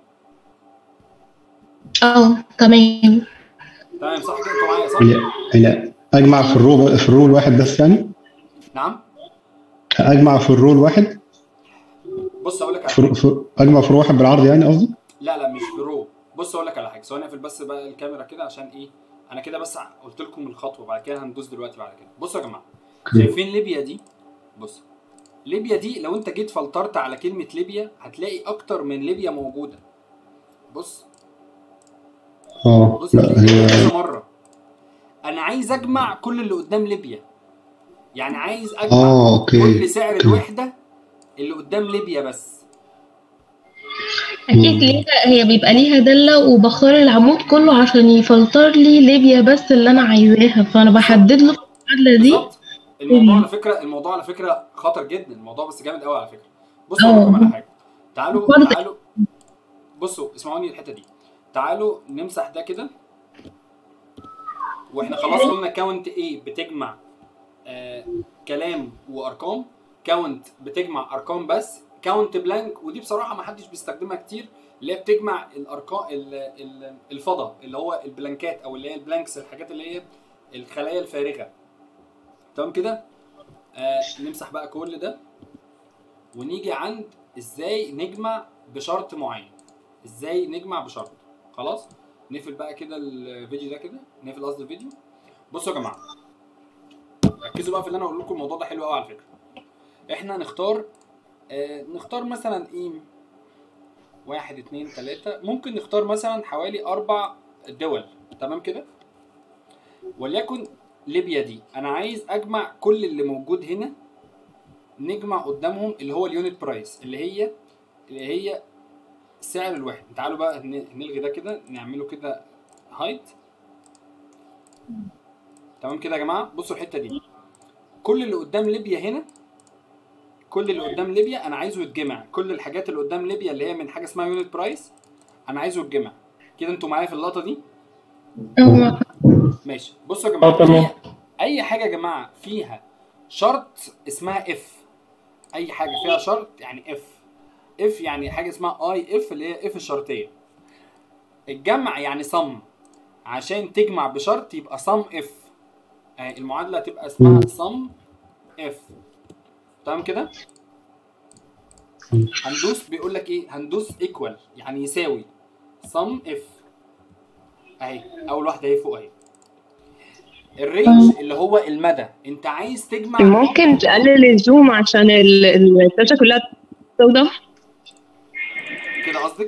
اه تمام تمام صح كده انتوا معايا صح يعني يعني اجمع في الرول في الرول واحد بس يعني نعم اجمع في الرول واحد بص اقول لك على في في اجمع في الرول واحد بالعرض يعني قصدي لا لا مش برو بص اقول لك على حاجه ثواني اقفل بس بقى الكاميرا كده عشان ايه انا كده بس قلت لكم الخطوه بعد كده هندوس دلوقتي بعد كده بصوا يا جماعه شايفين ليبيا دي بص ليبيا دي لو انت جيت فلترت على كلمه ليبيا هتلاقي اكتر من ليبيا موجوده بص اه بص لا هتلاقي ليبيا هي كذا مره انا عايز اجمع كل اللي قدام ليبيا يعني عايز اجمع اه اوكي كل سعر اوكي. الوحده اللي قدام ليبيا بس اكيد ليها هي بيبقى ليها داله وبختار العمود كله عشان يفلتر لي ليبيا بس اللي انا عايزاها فانا بحدد له في المعادله دي بالظبط الموضوع على فكره الموضوع على فكره خطر جدا الموضوع بس جامد قوي على فكره بصوا اقول لكم على حاجه تعالوا برضه- تعالوا بصوا اسمعوني الحته دي تعالوا نمسح ده كده واحنا خلاص قلنا كاونت ايه بتجمع آه كلام وارقام كاونت بتجمع ارقام بس كاونت بلانك ودي بصراحه ما حدش بيستخدمها كتير اللي هي بتجمع الارقام ال- ال- الفضا اللي هو البلانكات او اللي هي البلانكس الحاجات اللي هي الخلايا الفارغه تمام كده آه نمسح بقى كل ده ونيجي عند ازاي نجمع بشرط معين ازاي نجمع بشرط خلاص نقفل بقى كده الفيديو ده كده نقفل قصدي الفيديو بصوا يا جماعه ركزوا بقى في اللي انا هقول لكم الموضوع ده حلو قوي على فكره احنا نختار آه نختار مثلا ايه واحد اتنين تلاتة ممكن نختار مثلا حوالي اربع دول تمام كده وليكن ليبيا دي انا عايز اجمع كل اللي موجود هنا نجمع قدامهم اللي هو اليونت برايس اللي هي اللي هي سعر الواحد تعالوا بقى ن- نلغي ده كده نعمله كده هايت تمام كده يا جماعه بصوا الحته دي كل اللي قدام ليبيا هنا كل اللي قدام ليبيا انا عايزه يتجمع كل الحاجات اللي قدام ليبيا اللي هي من حاجه اسمها يونت برايس انا عايزه يتجمع كده انتوا معايا في اللقطه دي اه ماشي بصوا يا اه جماعه تمام أي- اي حاجه يا جماعه فيها شرط اسمها اف اي حاجه فيها شرط يعني اف اف يعني حاجه اسمها اي اف اللي هي اف الشرطيه الجمع يعني صم عشان تجمع بشرط يبقى صم اف آه، المعادله تبقى اسمها صم اف تمام كده هندوس بيقول لك ايه هندوس ايكوال يعني يساوي صم اف اهي اول واحده اهي فوق اهي الرينج اللي هو المدى انت عايز تجمع ممكن تقلل الزوم عشان ال- الشاشة كلها توضح كده قصدك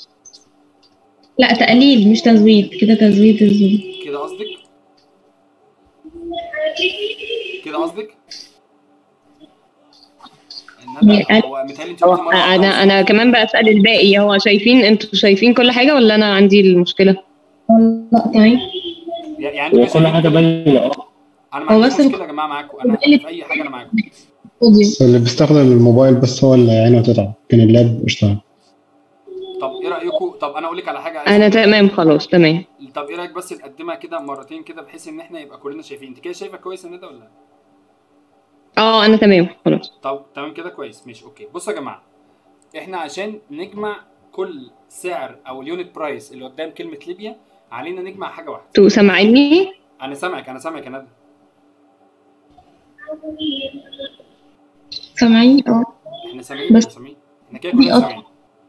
لا تقليل مش تزويد كده تزويد الزوم كده قصدك كده قصدك الندى يعني هو متهيألي انت هو قلتي مرة واحدة انا بس. انا كمان بسأل الباقي هو شايفين انتوا شايفين كل حاجة ولا انا عندي المشكلة لا تمام يعني هو انت كل حاجه باينه اه انا ما هو عنديش بس مشكله يا جماعه معاكم انا اللي- في اي حاجه انا معاكم فاضي بس اللي بيستخدم الموبايل بس هو اللي عينه تتعب لكن اللاب اشتغل طب ايه رايكم طب انا اقول لك على حاجه انا تمام خلاص تمام طب ايه رايك بس نقدمها كده مرتين كده بحيث ان احنا يبقى كلنا شايفين انت كده شايفه كويس ان ده ولا لا اه انا تمام خلاص طب تمام كده كويس ماشي اوكي بصوا يا جماعه احنا عشان نجمع كل سعر او اليونت برايس اللي قدام كلمه ليبيا علينا نجمع حاجه واحده انتوا سامعيني انا سامعك انا سامعك يا ندى سامعين اه احنا سامعين بس- احنا سامعين احنا كده كلنا دي أكتر. سامعين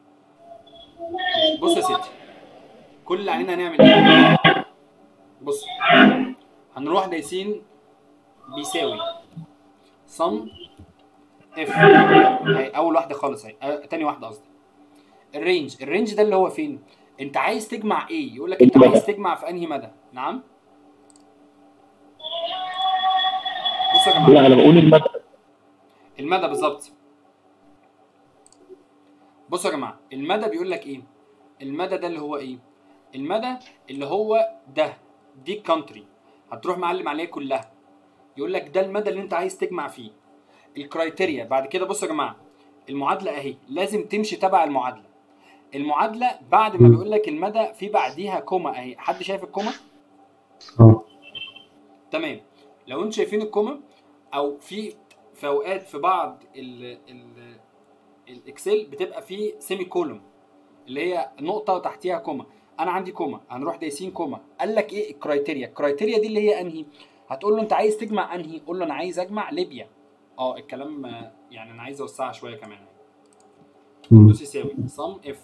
بص يا ستي كل اللي علينا هنعمل ايه بص هنروح دايسين بيساوي صم اف اهي اول واحده خالص اهي اه تاني واحده قصدي الرينج الرينج ده اللي هو فين انت عايز تجمع ايه يقول لك انت المدى. عايز تجمع في انهي مدى نعم بصوا يا جماعه لا انا بقول المدى المدى بالظبط بصوا يا جماعه المدى بيقول لك ايه المدى ده اللي هو ايه المدى اللي هو ده دي كونتري هتروح معلم عليه كلها يقول لك ده المدى اللي انت عايز تجمع فيه الكرايتيريا بعد كده بصوا يا جماعه المعادله اهي لازم تمشي تبع المعادله المعادله بعد ما بيقول لك المدى في بعديها كوما اهي حد شايف الكوما اه تمام لو انتوا شايفين الكوما او في في اوقات في بعض ال ال الاكسل بتبقى فيه سيمي كولوم اللي هي نقطه وتحتيها كوما انا عندي كوما هنروح دايسين كوما قال لك ايه الكرايتيريا الكرايتيريا دي اللي هي انهي هتقول له انت عايز تجمع انهي قول له انا عايز اجمع ليبيا اه الكلام آه، يعني انا عايز اوسعها شويه كمان مم. دوس يساوي صم اف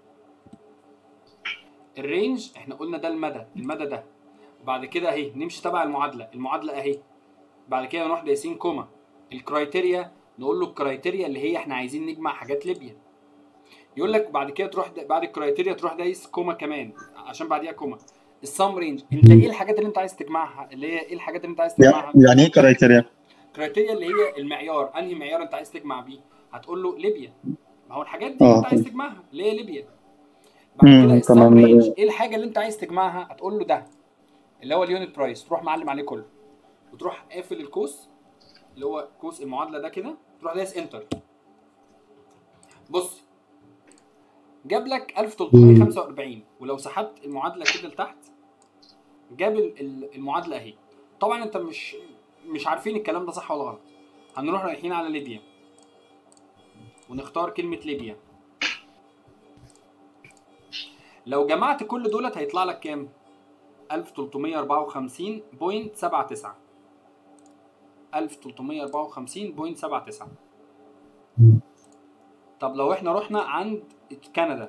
الرينج احنا قلنا ده المدى المدى ده وبعد كده اهي نمشي تبع المعادله المعادله اهي بعد كده نروح دايسين كوما الكرايتيريا نقول له الكرايتيريا اللي هي احنا عايزين نجمع حاجات ليبيا يقول لك بعد كده تروح د... بعد الكرايتيريا تروح دايس كوما كمان عشان بعديها كوما السام رينج انت ايه الحاجات اللي انت عايز تجمعها اللي هي ايه الحاجات اللي انت عايز تجمعها يعني ايه كرايتيريا؟ كرايتيريا اللي هي المعيار انهي معيار انت عايز تجمع بيه هتقول له ليبيا ما هو الحاجات دي اه. انت عايز تجمعها اللي هي ليبيا بعد مم، كده السام تمام. رينج ايه الحاجه اللي انت عايز تجمعها هتقول له ده اللي هو اليونت برايس تروح معلم عليه كله وتروح قافل القوس اللي هو قوس المعادله ده كده تروح دايس انتر بص جاب لك 1345 ولو سحبت المعادله كده لتحت جاب ال- ال- المعادله اهي طبعا انت مش مش عارفين الكلام ده صح ولا غلط هنروح رايحين على ليبيا ونختار كلمه ليبيا لو جمعت كل دولت هيطلع لك كام 1354.79 1354.79 طب لو احنا رحنا عند كندا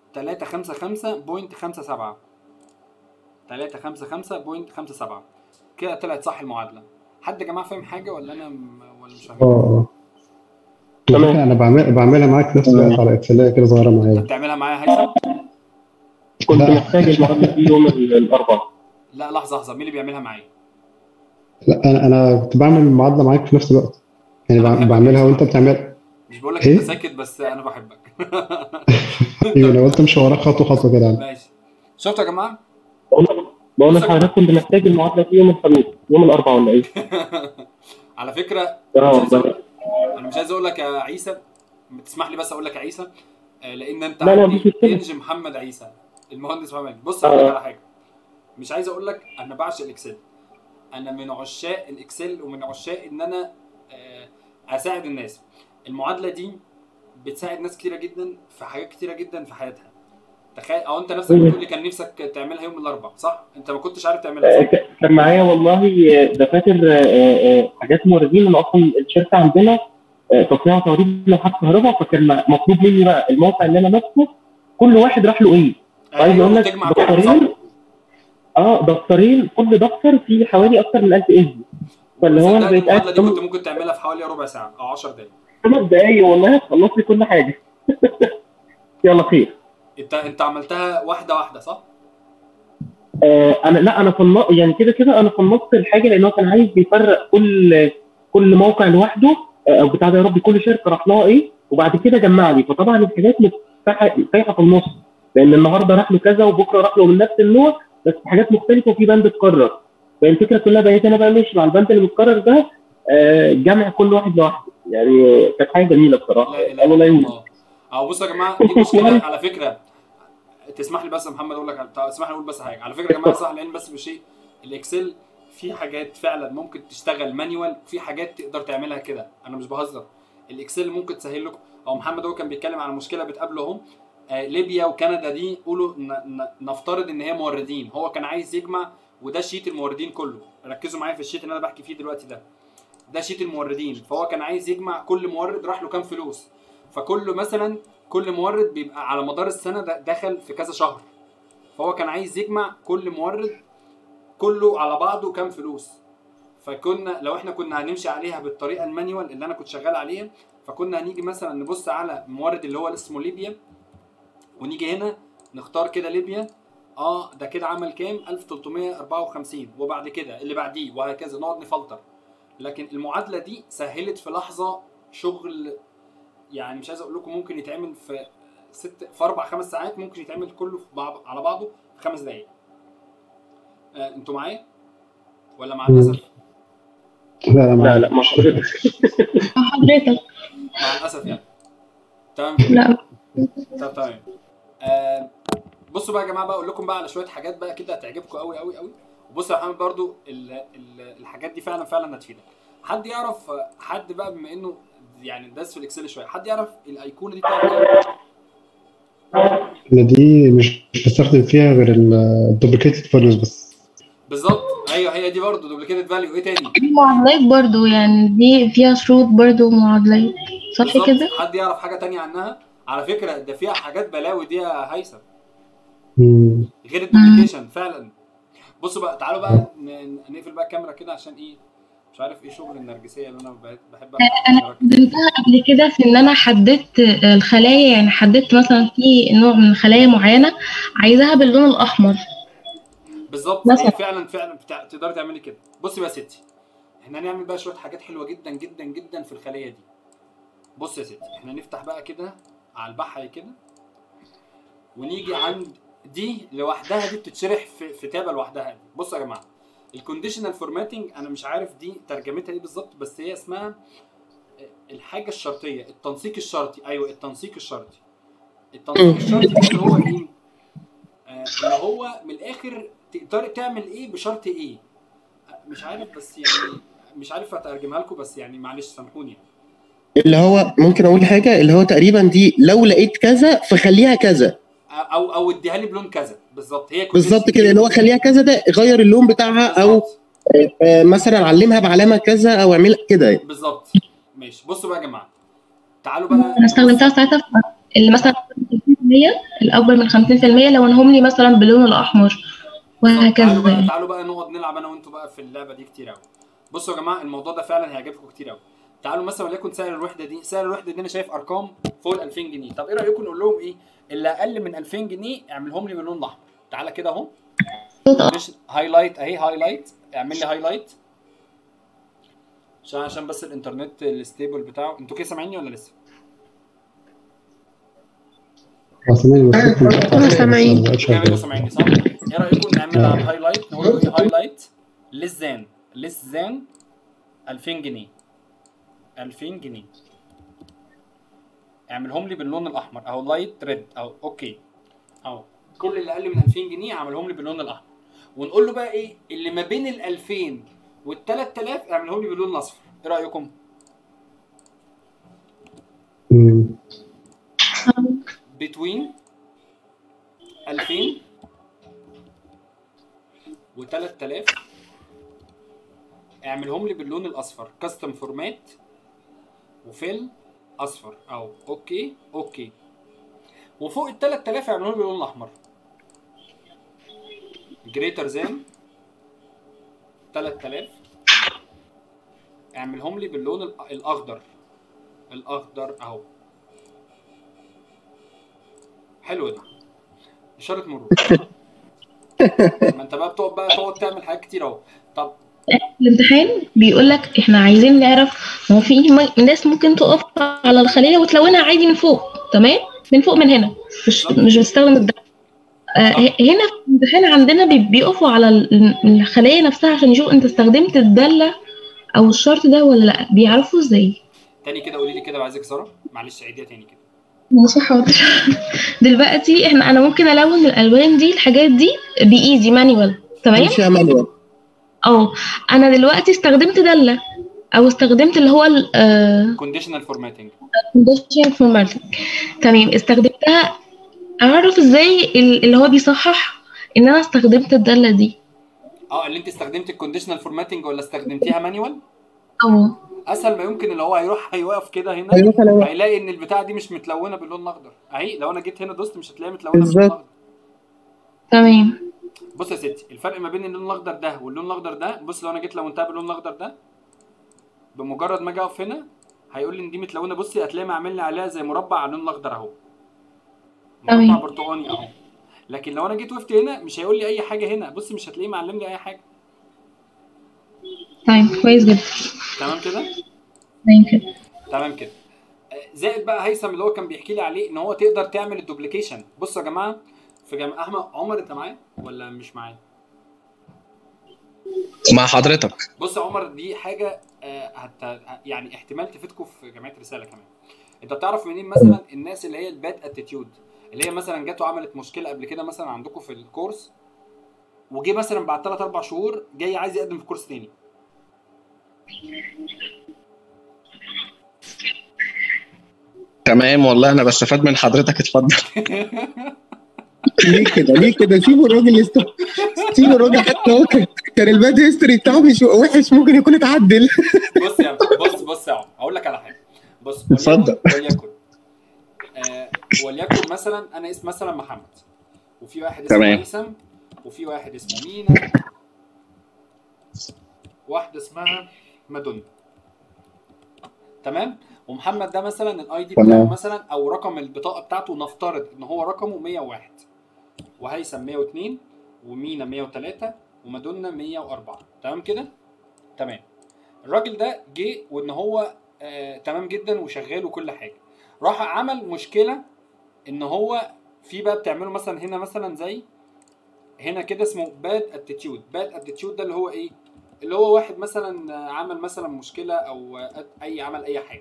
355.57 355.57 كده طلعت صح المعادله حد يا جماعه فاهم حاجه ولا انا م... ولا مش فاهم اه اه على فكرة انا بعمل بعملها معاك في نفس الوقت على اكسلايه كده صغيره معايا بتعملها معايا هيثم كنت لا. محتاج المعادله دي يوم ال- الاربعاء لا لحظه لحظه مين اللي بيعملها معايا لا انا انا كنت بعمل المعادله معاك في نفس الوقت يعني أنا بع- بحبك بعملها يا وانت بتعمل مش بقول لك إيه؟ انت ساكت بس انا بحبك ايوه انا قلت امشي وراك خطوه خطوه كده يعني. ماشي شفتوا يا جماعه بقول لك بقول لحضرتك كنت محتاج المعادله دي يوم الخميس يوم الاربعاء ولا ايه؟ على فكره اه مش عايز أقول- بقى. انا مش عايز اقول لك يا عيسى تسمح لي بس اقول لك يا عيسى آه، لان انت لا، لا، عندي مفيش مشكلة. انج محمد عيسى المهندس محمد عيسى. بص آه. اقول لك على حاجه مش عايز اقول لك انا بعشق الاكسل انا من عشاق الاكسل ومن عشاق ان انا آه، اساعد الناس المعادله دي بتساعد ناس كتيره جدا في حاجات كتيره جدا في حياتها تخيل او انت نفسك بتقول لي كان نفسك تعملها يوم الاربعاء صح انت ما كنتش عارف تعملها آه، صح ك- كان معايا والله آه، دفاتر آه، آه، حاجات موردين انا اصلا الشركه عندنا آه، تصنيع وتوريد لوحات كهرباء فكان م- مطلوب مني بقى الموقع اللي انا ماسكه كل واحد راح له ايه؟ عايز اقول لك تجمع كله صح دفترين اه دفترين كل دفتر فيه حوالي اكتر من 1000 اسم فاللي هو انا صدقني بقيت قاعد المعادله دي كنت ممكن تعملها في حوالي ربع ساعه او 10 دقايق خمس دقايق والله هتخلص لي كل حاجه يلا خير انت انت عملتها واحده واحده صح؟ آه انا لا انا فنط يعني كده كده انا فنطت الحاجه لان هو كان عايز يفرق كل كل موقع لوحده آه، او بتاع ده يا ربي كل شركه راح لها ايه وبعد كده جمع لي فطبعا الحاجات متفاحه سايحه في النص لان النهارده راح له كذا وبكره راح له من نفس النوع بس حاجات مختلفه وفي بند اتكرر فالفكره كلها بقيت انا بقى ماشي مع البند اللي متكرر ده آه، جمع كل واحد لوحده يعني كانت حاجه جميله بصراحه لا اله الله الا لا يهمك. الله او بصوا يا جماعه دي مشكله على فكره تسمح لي بس يا محمد اقول لك على- تسمح لي اقول بس حاجه على فكره يا جماعه صح لان بس بشيء الاكسل في حاجات فعلا ممكن تشتغل مانيوال في حاجات تقدر تعملها كده انا مش بهزر الاكسل ممكن تسهل لكم او محمد هو كان بيتكلم على مشكله بتقابله اهو آه، ليبيا وكندا دي قولوا ن- ن- نفترض ان هي موردين هو كان عايز يجمع وده شيت الموردين كله ركزوا معايا في الشيت اللي انا بحكي فيه دلوقتي ده ده شيت الموردين فهو كان عايز يجمع كل مورد راح له كام فلوس فكل مثلا كل مورد بيبقى على مدار السنه ده دخل في كذا شهر فهو كان عايز يجمع كل مورد كله على بعضه كام فلوس فكنا لو احنا كنا هنمشي عليها بالطريقه المانيوال اللي انا كنت شغال عليها فكنا هنيجي مثلا نبص على مورد اللي هو اسمه ليبيا ونيجي هنا نختار كده ليبيا اه ده كده عمل كام 1354 وبعد كده اللي بعديه وهكذا نقعد نفلتر لكن المعادله دي سهلت في لحظه شغل يعني مش عايز اقول لكم ممكن يتعمل في ست في اربع خمس ساعات ممكن يتعمل كله في بعض على بعضه في خمس دقايق آه انتوا معايا ولا مع الاسف لا لا لا معاك. لا مش حضرتك حضرتك مع الاسف يعني تمام لا طب تمام آه بصوا بقى يا جماعه بقى اقول لكم بقى على شويه حاجات بقى كده هتعجبكم قوي قوي قوي وبصوا يا محمد برضو ال ال الحاجات دي فعلا فعلا هتفيدك حد يعرف آه، حد بقى بما انه يعني داس في الاكسل شويه حد يعرف الايقونه دي بتاعت ايه انا دي مش مش بستخدم فيها غير الدوبليكيتد فاليوز بس بالظبط ايوه هي دي برضو دوبليكيتد فاليو ايه تاني في معادلات برضو يعني دي فيها شروط برضو معادلات صح بالظبط. كده؟ حد يعرف حاجه تانية عنها على فكره ده فيها حاجات بلاوي دي يا هيثم مم. غير الدوبليكيشن فعلا بصوا بقى تعالوا بقى ن- نقفل بقى الكاميرا كده عشان ايه مش عارف ايه شغل النرجسيه اللي انا بقيت بحب انا استخدمتها قبل كده في ان انا حددت الخلايا يعني حددت مثلا في نوع من خلايا معينه عايزاها باللون الاحمر بالظبط مثلا. هي فعلا فعلا بتاع... تقدري تعملي كده بصي بقى يا ستي احنا هنعمل بقى شويه حاجات حلوه جدا جدا جدا في الخليه دي بص يا ستي احنا نفتح بقى كده على البحري كده ونيجي عند دي لوحدها دي بتتشرح في, في تابه لوحدها دي بصوا يا جماعه الكونديشنال فورماتنج انا مش عارف دي ترجمتها ايه بالظبط بس هي اسمها الحاجه الشرطيه التنسيق الشرطي ايوه التنسيق الشرطي التنسيق الشرطي ده اللي هو ايه آه، اللي هو من الاخر تقدر تعمل ايه بشرط ايه آه، مش عارف بس يعني مش عارف اترجمها لكم بس يعني معلش سامحوني اللي هو ممكن اقول حاجه اللي هو تقريبا دي لو لقيت كذا فخليها كذا او او اديها لي بلون كذا بالظبط هي بالظبط كده اللي هو خليها كذا ده غير اللون بتاعها او آه، آه، مثلا علمها بعلامه كذا او اعملها كده بالظبط ماشي بصوا بقى يا جماعه تعالوا بقى انا استخدمتها ساعتها في اللي مثلا الاكبر من 50% لونهم لي مثلا باللون الاحمر تعالوا بقى وهكذا تعالوا بقى نقعد نلعب انا وانتوا بقى في اللعبه دي كتير قوي بصوا يا جماعه الموضوع ده فعلا هيعجبكم كتير قوي تعالوا مثلا وليكن سعر الوحده دي سعر الوحده دي انا شايف ارقام فوق ال 2000 جنيه طب ايه رايكم نقول لهم ايه اللي اقل من 2000 جنيه اعملهم لي باللون الاحمر تعالى كده اهو مش هايلايت اهي هايلايت اعمل لي هايلايت عشان عشان بس الانترنت الستيبل بتاعه انتوا كده سامعيني ولا لسه؟ هو سامعني بس انت أنا بتاع- سامعين. بقى كده شغال. انتوا سامعيني صح؟ ايه رايكم نعمل على الهايلايت نقول له ايه هايلايت ليس ذان ليس ذان 2000 جنيه 2000 جنيه اعملهم لي باللون الاحمر اهو لايت ريد اهو اوكي اهو كل اللي اقل من 2000 جنيه اعملهم لي باللون الاحمر ونقول له بقى ايه اللي ما بين ال 2000 وال 3000 اعملهم لي باللون الاصفر ايه رايكم مم. بتوين 2000 و 3000 اعملهم لي باللون الاصفر كاستم فورمات وفيل اصفر اهو اوكي اوكي وفوق ال 3000 اعملهم لي باللون الاحمر جريتر زان 3000 اعملهم لي باللون الأ- الاخضر الاخضر اهو حلو ده اشاره مرور ما انت بقى بتقعد بقى تقعد تعمل حاجات كتير اهو طب الامتحان بيقول لك احنا عايزين نعرف ما هو في م- ناس ممكن تقف على الخليه وتلونها عادي من فوق تمام من فوق من هنا مش مش بتستخدم الدم آه ه- هنا في الامتحان عندنا بي- بيقفوا على ال- الخليه نفسها عشان يشوفوا انت استخدمت الداله او الشرط ده ولا لا بيعرفوا ازاي تاني كده قولي لي كده وعايزك ساره معلش عيديها تاني كده ماشي حاضر دلوقتي احنا انا ممكن الون الالوان دي الحاجات دي بايدي مانيوال تمام مش يا مانوال اه انا دلوقتي استخدمت داله او استخدمت اللي هو ال آه، كونديشنال فورماتنج condition formatting تمام استخدمتها اعرف ازاي ال- اللي هو بيصحح ان انا استخدمت الداله دي اه اللي انت استخدمت الكونديشنال فورماتنج ولا استخدمتيها مانيوال اه اسهل ما يمكن اللي هو هيروح هيوقف كده هنا هيروح هيوقف. هيلاقي ان البتاع دي مش متلونه باللون الاخضر اهي لو انا جيت هنا دوست مش هتلاقيها متلونه باللون بالظبط. الاخضر تمام بص يا ستي الفرق ما بين اللون الاخضر ده واللون الاخضر ده بص لو انا جيت لونتها باللون الاخضر ده بمجرد ما اجي اقف هنا هيقول لي ان دي متلونه بصي هتلاقي معمل لي عليها زي مربع على اللون الاخضر اهو مربع تمام. برتقاني اهو لكن لو انا جيت وقفت هنا مش هيقول لي اي حاجه هنا بصي مش هتلاقيه معلم لي اي حاجه تمام كويس جدا تمام كده تمام كده تمام كده آه، زائد بقى هيثم اللي هو كان بيحكي لي عليه ان هو تقدر تعمل الدوبليكيشن بصوا يا جماعه في جامعه احمد عمر انت معايا ولا مش معايا مع حضرتك بص يا عمر دي حاجه آه، هت يعني احتمال تفيدكم في جامعه رساله كمان انت بتعرف منين مثلا الناس اللي هي الباد اتيتيود اللي هي مثلا جت وعملت مشكله قبل كده مثلا عندكم في الكورس وجه مثلا بعد 3 4 شهور جاي عايز يقدم في كورس تاني تمام والله انا بستفاد من حضرتك اتفضل ليه كده ليه كده سيبوا الراجل يست سيبوا الراجل حتى هو كان كان الباد هيستوري بتاعه مش وحش ممكن يكون اتعدل بص يا عم بص بص يا عم اقول لك على حاجه بص اتفضل. وليكن وليكن آه وليكن مثلا انا اسم مثلا محمد وفي واحد اسمه تمام. هيثم وفي واحد اسمه مينا واحده اسمها مادونا تمام ومحمد ده مثلا الاي دي تمام. بتاعه مثلا او رقم البطاقه بتاعته نفترض ان هو رقمه 101 وهيثم 102 ومينا 103 ومادونا 104 تمام كده تمام الراجل ده جه وان هو آه تمام جدا وشغال وكل حاجه راح عمل مشكله ان هو في بقى بتعمله مثلا هنا مثلا زي هنا كده اسمه باد اتيتيود باد اتيتيود ده اللي هو ايه اللي هو واحد مثلا آه، عمل مثلا مشكله او آه، اي عمل اي حاجه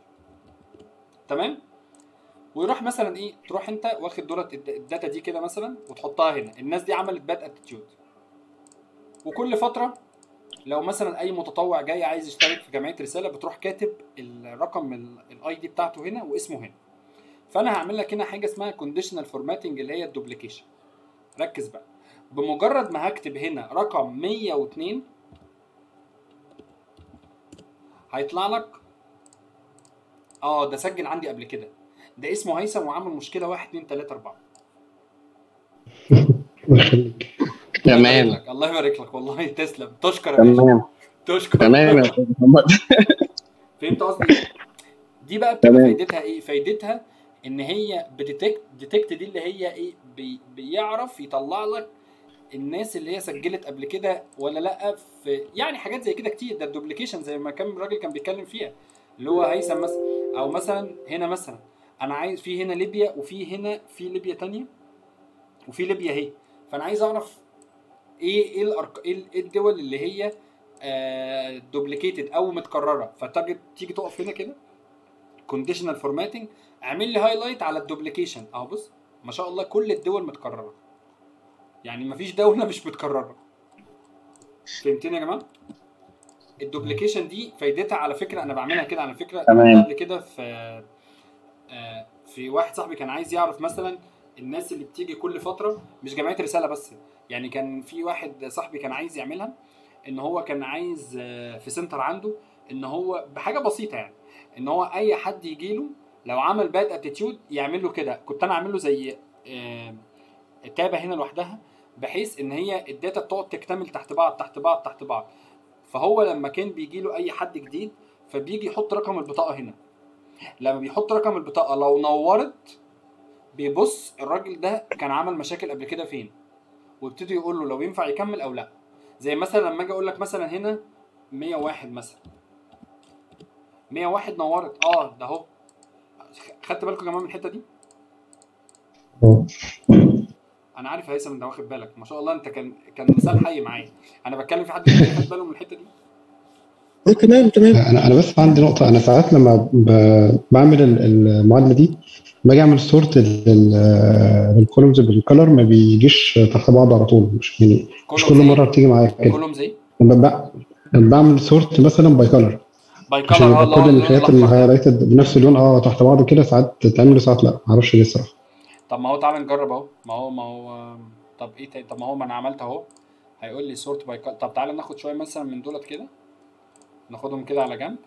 تمام ويروح مثلا ايه تروح انت واخد دولت الد- الداتا دي كده مثلا وتحطها هنا الناس دي عملت باد اتيتيود وكل فتره لو مثلا اي متطوع جاي عايز يشترك في جمعيه رساله بتروح كاتب الرقم الاي دي بتاعته هنا واسمه هنا فانا هعمل لك هنا حاجه اسمها كونديشنال فورماتنج اللي هي الدوبليكيشن ركز بقى بمجرد ما هكتب هنا رقم 102 هيطلع لك اه ده سجل عندي قبل كده ده اسمه هيثم وعمل مشكله واحد اتنين تلاته اربعه الله يخليك الله تمام يبارك لك الله يبارك لك والله تسلم تشكر يا باشا تمام تشكر تمام يا استاذ محمد فهمت قصدي دي بقى بتبقى تمام. فايدتها ايه فايدتها ان هي بتديتكت ديتكت دي اللي هي ايه بي بيعرف يطلع لك الناس اللي هي سجلت قبل كده ولا لا في يعني حاجات زي كده كتير ده الدوبليكيشن زي ما كان الراجل كان بيتكلم فيها اللي هو هيثم مثلا او مثلا هنا مثلا انا عايز في هنا ليبيا وفي هنا في ليبيا تانية وفي ليبيا اهي فانا عايز اعرف ايه ايه الأرق... ايه ال- إيه الدول اللي هي دوبليكيتد او متكرره فتجي تيجي تقف هنا كده كونديشنال فورماتنج اعمل لي هايلايت على الدوبليكيشن اهو بص ما شاء الله كل الدول متكرره يعني مفيش دوله مش متكرره فهمتني يا جماعه الدوبليكيشن دي فايدتها على فكره انا بعملها كده على فكره تمام. قبل كده في آه، في واحد صاحبي كان عايز يعرف مثلا الناس اللي بتيجي كل فتره مش جمعيه رساله بس يعني كان في واحد صاحبي كان عايز يعملها ان هو كان عايز آه، في سنتر عنده ان هو بحاجه بسيطه يعني ان هو اي حد يجي له لو عمل باد اتيتيود يعمل له كده كنت انا اعمل له زي آه، تابه هنا لوحدها بحيث ان هي الداتا بتقعد تكتمل تحت بعض تحت بعض تحت بعض فهو لما كان بيجي له اي حد جديد فبيجي يحط رقم البطاقه هنا لما بيحط رقم البطاقه لو نورت بيبص الراجل ده كان عمل مشاكل قبل كده فين ويبتدي يقول له لو ينفع يكمل او لا زي مثلا لما اجي اقول لك مثلا هنا 101 مثلا 101 نورت اه ده اهو خدت بالكم يا جماعه من الحته دي اه انا عارف يا هيثم انت واخد بالك ما شاء الله انت كان كان مثال حي معايا انا بتكلم في حد تاني خد باله من الحته دي اه تمام تمام انا انا بس عندي نقطه انا ساعات لما ب- بعمل ال- المعادله دي باجي اعمل سورت للكولومز بالكلر ما بيجيش تحت بعض على طول مش يعني مش كل كلهم مره بتيجي معايا كده كلهم زي ب- ب- بعمل سورت مثلا باي كلر باي عشان كلر اه يبقى اللي كل هو الحاجات اللي الأحمر ده. هايلايتد بنفس اللون اه تحت بعض كده ساعات تتعمل وساعات لا معرفش ليه الصراحه طب ما هو تعالى نجرب اهو ما هو ما هو طب ايه تاني طب ما هو ما انا عملت اهو هيقول لي سورت باي طب تعالى ناخد شويه مثلا من دولت كده ناخدهم كده على جنب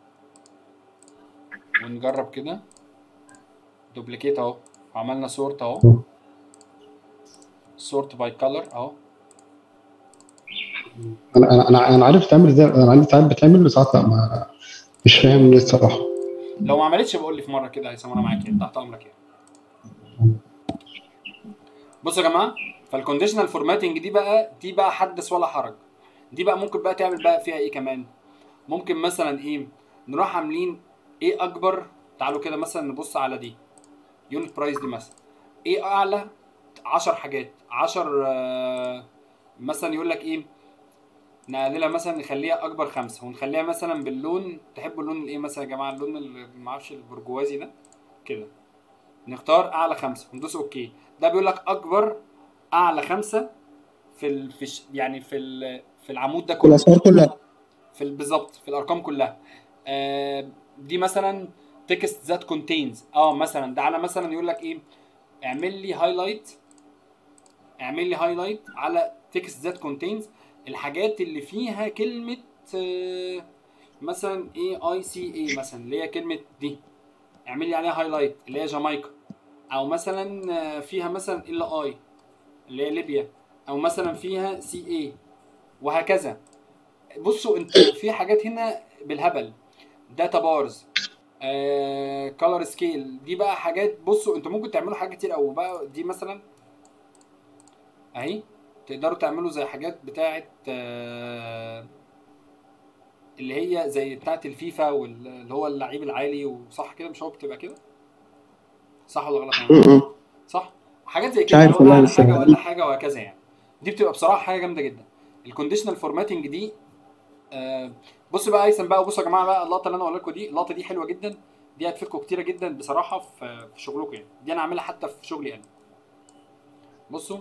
ونجرب كده دوبليكيت اهو عملنا سورت اهو سورت باي كلر اهو انا انا انا انا عارف تعمل ازاي انا عندي ساعات بتعمل وساعات لا ما مش فاهم ليه الصراحه لو ما عملتش بقول لي في مره كده هيثم انا معاك يعني تحت امرك يعني بصوا يا جماعه فالكونديشنال فورماتنج دي بقى دي بقى حدث ولا حرج دي بقى ممكن بقى تعمل بقى فيها ايه كمان ممكن مثلا ايه نروح عاملين ايه اكبر تعالوا كده مثلا نبص على دي يونت برايس دي مثلا ايه اعلى 10 حاجات 10 آه، مثلا يقول لك ايه نقللها مثلا نخليها اكبر خمسه ونخليها مثلا باللون تحبوا اللون الايه مثلا يا جماعه اللون اللي ما اعرفش البرجوازي ده كده نختار اعلى خمسه وندوس اوكي ده بيقول لك اكبر اعلى خمسه في ال... في الش- يعني في ال... في العمود ده كل كله الاسعار كلها في ال- بالظبط في الارقام كلها آه دي مثلا تكست ذات كونتينز اه مثلا تعالى مثلا يقول لك ايه اعمل لي هايلايت اعمل لي هايلايت على تكست ذات كونتينز الحاجات اللي فيها كلمه آه مثلا اي اي سي اي مثلا اللي هي كلمه دي اعمل لي عليها هايلايت اللي هي جامايكا او مثلا آه، فيها مثلا ال اي اللي هي ليبيا او مثلا فيها سي اي وهكذا بصوا انتوا في حاجات هنا بالهبل داتا بارز كولر سكيل دي بقى حاجات بصوا انتوا ممكن تعملوا حاجات كتير قوي بقى دي مثلا اهي تقدروا تعملوا زي حاجات بتاعه آه، اللي هي زي بتاعه الفيفا واللي هو اللعيب العالي وصح كده مش هو بتبقى كده صح ولا غلط م- م. صح حاجات زي مش كده عارف اللي هو والله اعلى حاجه لسه. ولا حاجه وهكذا يعني دي بتبقى بصراحه حاجه جامده جدا الكونديشنال فورماتنج دي آه بص بقى هيثم بقى وبصوا يا جماعه بقى اللقطه اللي انا هقول لكم دي اللقطه دي حلوه جدا دي هتفيدكم كتيره جدا بصراحه في في شغلكم يعني دي انا عاملها حتى في شغلي انا بصوا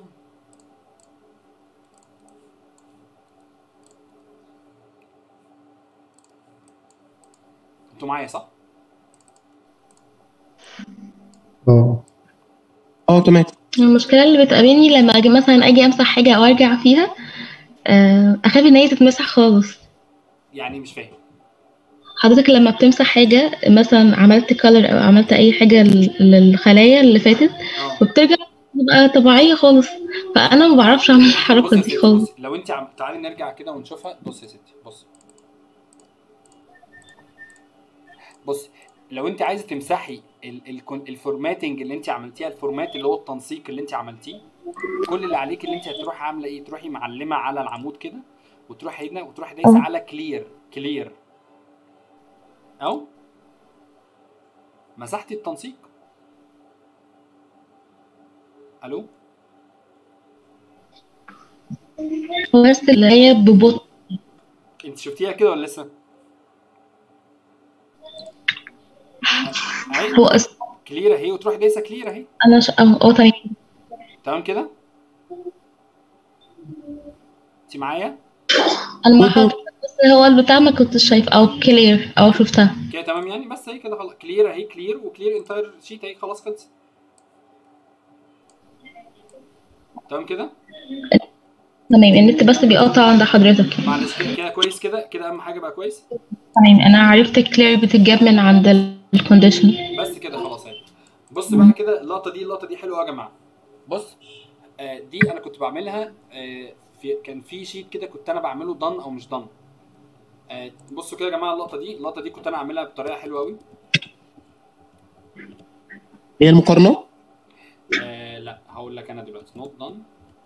انتوا معايا صح؟ اه اه تمام المشكلة اللي بتقابلني لما اجي مثلا اجي امسح حاجة او ارجع فيها آه، اخاف ان هي تتمسح خالص يعني مش فاهم حضرتك لما بتمسح حاجة مثلا عملت كولر أو عملت أي حاجة لل- للخلايا اللي فاتت اه وبترجع تبقى طبيعية خالص فأنا ما بعرفش أعمل الحركة بص يا دي ستي خالص بص لو انت عم... تعالي نرجع كده ونشوفها بص يا ستي بص بص لو انت عايزه تمسحي ال... ال... الفورماتنج اللي انت عملتيها الفورمات اللي هو التنسيق اللي انت عملتيه كل اللي عليك اللي انت هتروحي عامله ايه تروحي معلمه على العمود كده وتروحي هنا وتروحي دايسه على كلير كلير او مسحتي التنسيق الو بس اللي هي ببطء انت شفتيها كده ولا لسه اهي هو أص... كلير اهي وتروحي دايسه كلير اهي أنا ش... أه أه تمام تمام كده انت معايا أنا مع حضرتك بس هو البتاع ما كنتش شايف أو كلير أو شفتها كده تمام يعني بس هي كده خلاص كلير اهي كلير وكلير انتاير شيت اهي خلاص خلصت تمام كده تمام النت بس بيقطع عند حضرتك معلش كده كده كويس كده كده اهم حاجه بقى كويس تمام أنا عرفت كلير بتتجاب من عند الكونديشن بس كده خلاص اهي بص بقى كده اللقطه دي اللقطه دي حلوه يا جماعه بص آه دي انا كنت بعملها آه في كان في شيت كده كنت انا بعمله دن او مش دن آه بصوا كده يا جماعه اللقطه دي اللقطه دي كنت انا عاملها بطريقه حلوه قوي هي المقارنه آه لا هقول لك انا دلوقتي نوت دان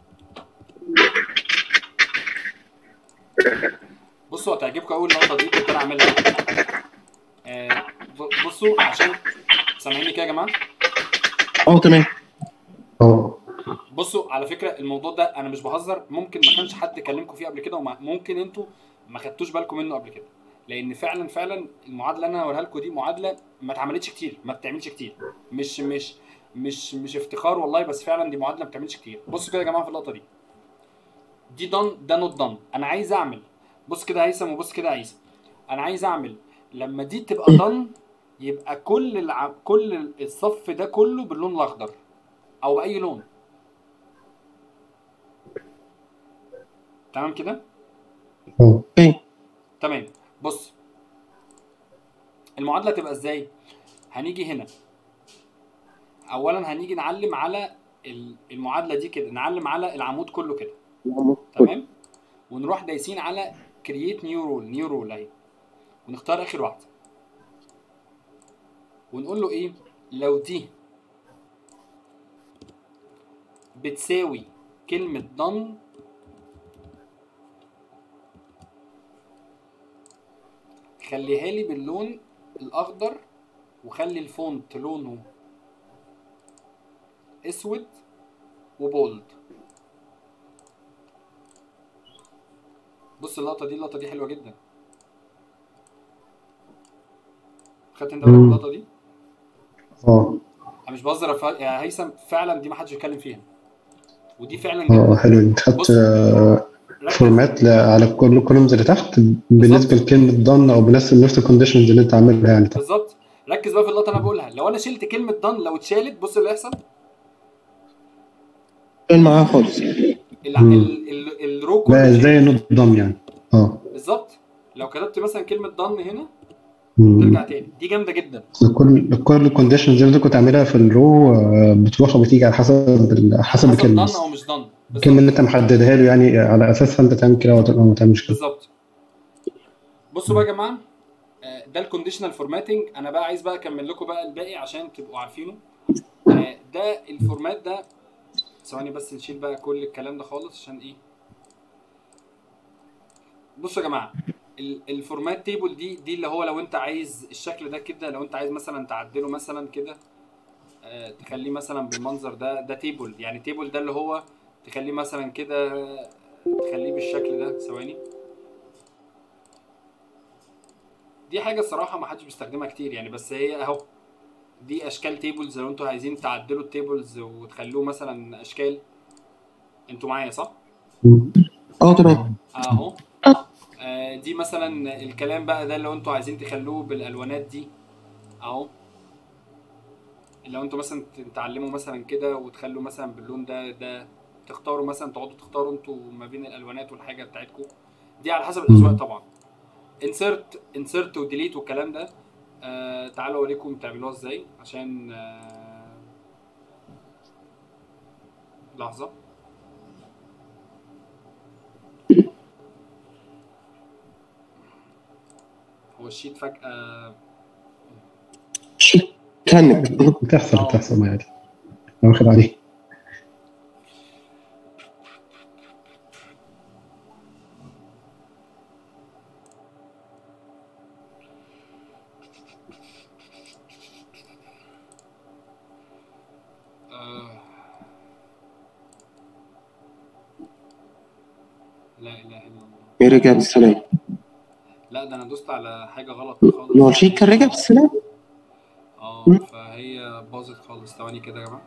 بصوا هتعجبكم قوي اللقطه دي كنت انا عاملها آه ب- بصوا عشان سامعيني كده يا جماعه اه تمام اه بصوا على فكره الموضوع ده انا مش بهزر ممكن ما كانش حد كلمكم فيه قبل كده وممكن انتوا ما خدتوش بالكم منه قبل كده لان فعلا فعلا المعادله اللي انا هوريها لكم دي معادله ما اتعملتش كتير ما بتعملش كتير مش مش مش مش افتخار والله بس فعلا دي معادله ما بتعملش كتير بصوا كده يا جماعه في اللقطه دي دي دن ده نوت دن انا عايز اعمل بص كده يا هيثم وبص كده يا عيسى انا عايز اعمل لما دي تبقى دن يبقى كل الع... كل الصف ده كله باللون الاخضر او باي لون تمام كده اه تمام بص المعادله تبقى ازاي هنيجي هنا اولا هنيجي نعلم على ال- المعادله دي كده نعلم على العمود كله كده تمام ونروح دايسين على كرييت نيو رول نيو رول اهي ونختار اخر واحده ونقول له ايه لو دي بتساوي كلمه done خليها لي باللون الاخضر وخلي الفونت لونه اسود وبولد بص اللقطه دي اللقطه دي حلوه جدا خدت انت بالك من مم. اللقطه دي اه انا مش بهزر يا ف- يا هيثم فعلا دي ما حدش بيتكلم فيها ودي فعلا جدا اه حلو انت خدت بص آه، ركز فورمات ل- على كل الكولومز اللي تحت بالنسبه لكلمه ضن او بنفس نفس الكونديشنز اللي انت عاملها يعني تحت بالظبط ركز بقى في اللقطه اللي انا بقولها لو انا شلت كلمه دن لو اتشالت بص اللي هيحصل شغال معاها خالص ال- مم. ال- ال- الرو كله بقى اتشال. زي نوت ضم يعني اه بالظبط لو كتبت مثلا كلمه دن هنا مم. ترجع تاني دي جامده جدا كل كل الكونديشنز اللي انت كنت عاملها في الرو آه، بتروح وبتيجي على حسب ال- حسب حسب الكلمه دن او مش دن الكلمه اللي انت محددها له يعني على اساسها انت تعمل كده او ما تعملش كده بالظبط بصوا بقى يا جماعه آه، ده الكونديشنال فورماتنج انا بقى عايز بقى اكمل لكم بقى الباقي عشان تبقوا عارفينه آه، ده الفورمات ده ثواني بس نشيل بقى كل الكلام ده خالص عشان ايه بصوا يا جماعه ال- الفورمات تيبل دي دي اللي هو لو انت عايز الشكل ده كده لو انت عايز مثلا تعدله مثلا كده آه، تخليه مثلا بالمنظر ده ده تيبل يعني تيبل ده اللي هو تخليه مثلا كده تخليه بالشكل ده ثواني دي حاجه الصراحه ما حدش بيستخدمها كتير يعني بس هي اهو دي اشكال تيبلز لو انتوا عايزين تعدلوا التيبلز وتخلوه مثلا اشكال انتوا معايا صح اه تمام اهو اه آه، دي مثلا الكلام بقى ده لو انتوا عايزين تخلوه بالالوانات دي اهو لو انتوا مثلا تتعلموا مثلا كده وتخلوا مثلا باللون ده ده تختاروا مثلا تقعدوا تختاروا انتوا ما بين الالوانات والحاجه بتاعتكم دي على حسب الاذواق طبعا انسرت انسرت وديليت والكلام ده آه تعالوا اوريكم تعملوها ازاي عشان آه لحظه هو الشيت فجاه كانك بتحصل بتحصل ما عادي انا واخد عليه آه. لا اله الا الله إيه رجع بالسلام لا ده انا دوست على حاجه غلط ما هو خالص الشيك كان رجع بالسلام اه فهي باظت خالص ثواني كده يا جماعه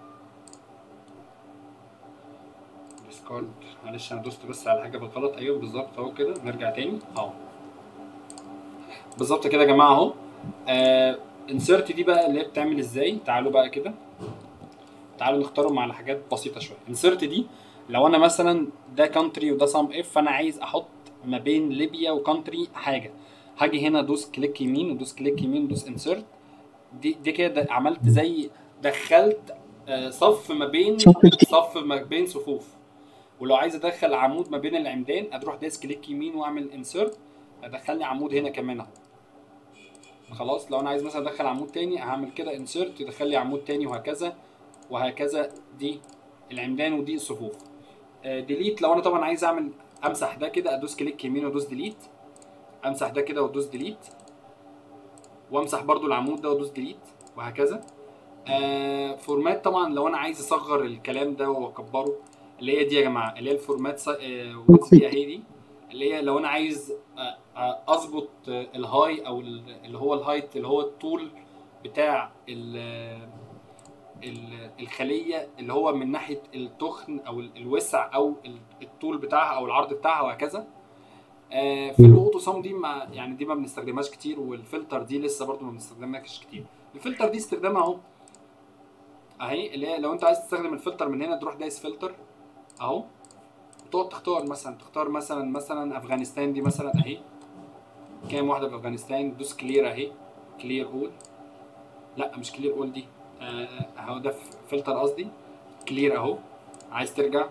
ديسكارد معلش انا دوست بس على حاجه بالغلط ايوه بالظبط اهو كده نرجع تاني اهو بالظبط كده يا جماعه اهو آه انسرت دي بقى اللي هي بتعمل ازاي تعالوا بقى كده تعالوا نختارهم على حاجات بسيطه شويه انسرت دي لو انا مثلا ده كونتري وده سام اف فانا عايز احط ما بين ليبيا وكونتري حاجه هاجي هنا ادوس كليك يمين ودوس كليك يمين ودوس انسرت دي دي كده عملت زي دخلت آه، صف ما بين صف ما بين صفوف ولو عايز ادخل عمود ما بين العمدان اروح دايس كليك يمين واعمل انسرت ادخلني عمود هنا كمان اهو خلاص لو انا عايز مثلا ادخل عمود تاني هعمل كده انسرت يدخل لي عمود تاني وهكذا وهكذا دي العمدان ودي الصفوف ديليت لو انا طبعا عايز اعمل امسح ده كده ادوس كليك يمين وادوس ديليت امسح ده كده وادوس ديليت وامسح برضو العمود ده وادوس ديليت وهكذا آه فورمات طبعا لو انا عايز اصغر الكلام ده واكبره اللي هي دي يا جماعه اللي هي الفورمات سا- آه ويدز دي اهي دي اللي هي لو انا عايز آه، آه، اظبط آه، الهاي او ال- اللي هو الهايت اللي هو الطول بتاع ال- ال- الخليه اللي هو من ناحيه التخن او ال- الوسع او ال- الطول بتاعها او العرض بتاعها وهكذا آه، في الاوتو سام دي ما يعني دي ما بنستخدمهاش كتير والفلتر دي لسه برضو ما بنستخدمهاش كتير الفلتر دي استخدامها اهو اهي اللي هي لو انت عايز تستخدم الفلتر من هنا تروح دايس فلتر اهو وتقعد تختار مثلا تختار مثلا مثلا افغانستان دي مثلا اهي كام واحده في افغانستان دوس كلير اهي كلير اول لا مش كلير اول دي آه، اهو ده فلتر قصدي كلير اهو عايز ترجع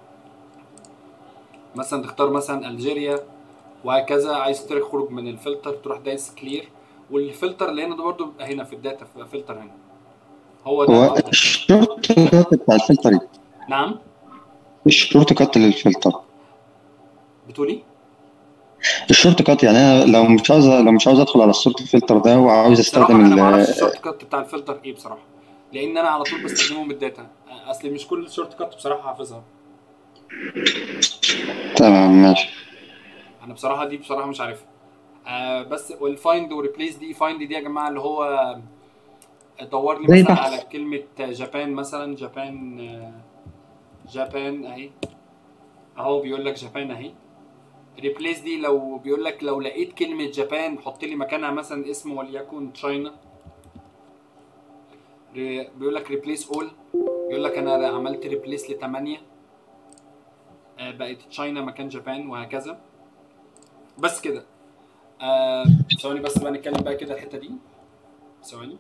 مثلا تختار مثلا الجيريا وهكذا عايز تخرج من الفلتر تروح دايس كلير والفلتر اللي هنا ده برضو بيبقى هنا في الداتا في فلتر هنا هو ده هو الشورت كات بتاع الفلتر إيه؟ نعم الشورت كات للفلتر بتقولي الشورت كات يعني انا لو مش عاوز لو مش عاوز ادخل على الشورت فلتر ده وعاوز بصراحه استخدم انا ما اعرفش ال الشورت كات بتاع الفلتر ايه بصراحه لان انا على طول بستخدمه من الداتا اصل مش كل الشورت كات بصراحه حافظها تمام ماشي انا بصراحه دي بصراحه مش عارفها آه بس والفايند وريبليس دي فايند دي يا جماعه اللي هو دور لي زي مثلا بحث. على كلمه جابان مثلا جابان آه، جابان اهي اهو بيقول لك جابان اهي ريبليس دي لو بيقول لك لو لقيت كلمه جابان حط لي مكانها مثلا اسم وليكن تشاينا ري- بيقول لك ريبليس اول بيقول لك انا عملت ريبليس ل 8 آه، بقت تشاينا مكان جابان وهكذا بس كده آه، ثواني بس بقى نتكلم بقى كده الحته دي ثواني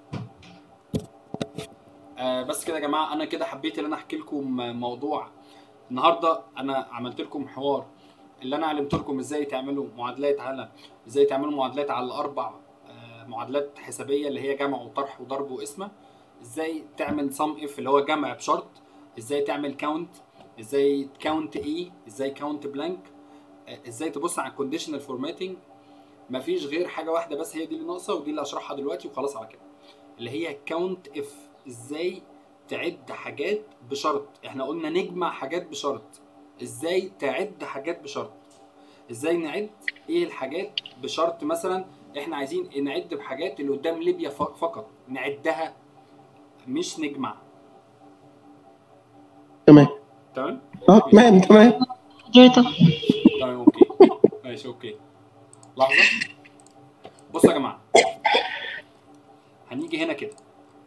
آه، بس كده يا جماعه انا كده حبيت ان انا احكي لكم موضوع النهارده انا عملت لكم حوار اللي انا علمت لكم ازاي تعملوا معادلات على ازاي تعملوا معادلات على الاربع آه، معادلات حسابيه اللي هي جمع وطرح وضرب وقسمه ازاي تعمل سم اف اللي هو جمع بشرط ازاي تعمل كاونت ازاي كاونت اي ازاي كاونت بلانك ازاي تبص على الكونديشنال فورماتنج مفيش غير حاجه واحده بس هي دي اللي ناقصه ودي اللي هشرحها دلوقتي وخلاص على كده اللي هي كاونت اف ازاي تعد حاجات بشرط احنا قلنا نجمع حاجات بشرط ازاي تعد حاجات بشرط ازاي نعد ايه الحاجات بشرط مثلا احنا عايزين نعد بحاجات اللي قدام ليبيا ف- فقط نعدها مش نجمع تمام تمام اه تمام تمام حضرتك تمام اوكي ماشي اوكي لحظه بصوا يا جماعه هنيجي هنا كده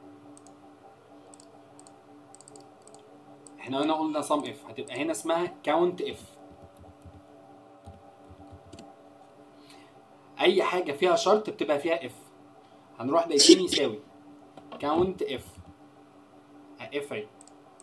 احنا هنا قلنا سم اف هتبقى هنا اسمها كاونت اف اي حاجه فيها شرط بتبقى فيها اف هنروح دايسين يساوي كاونت اف اف اهي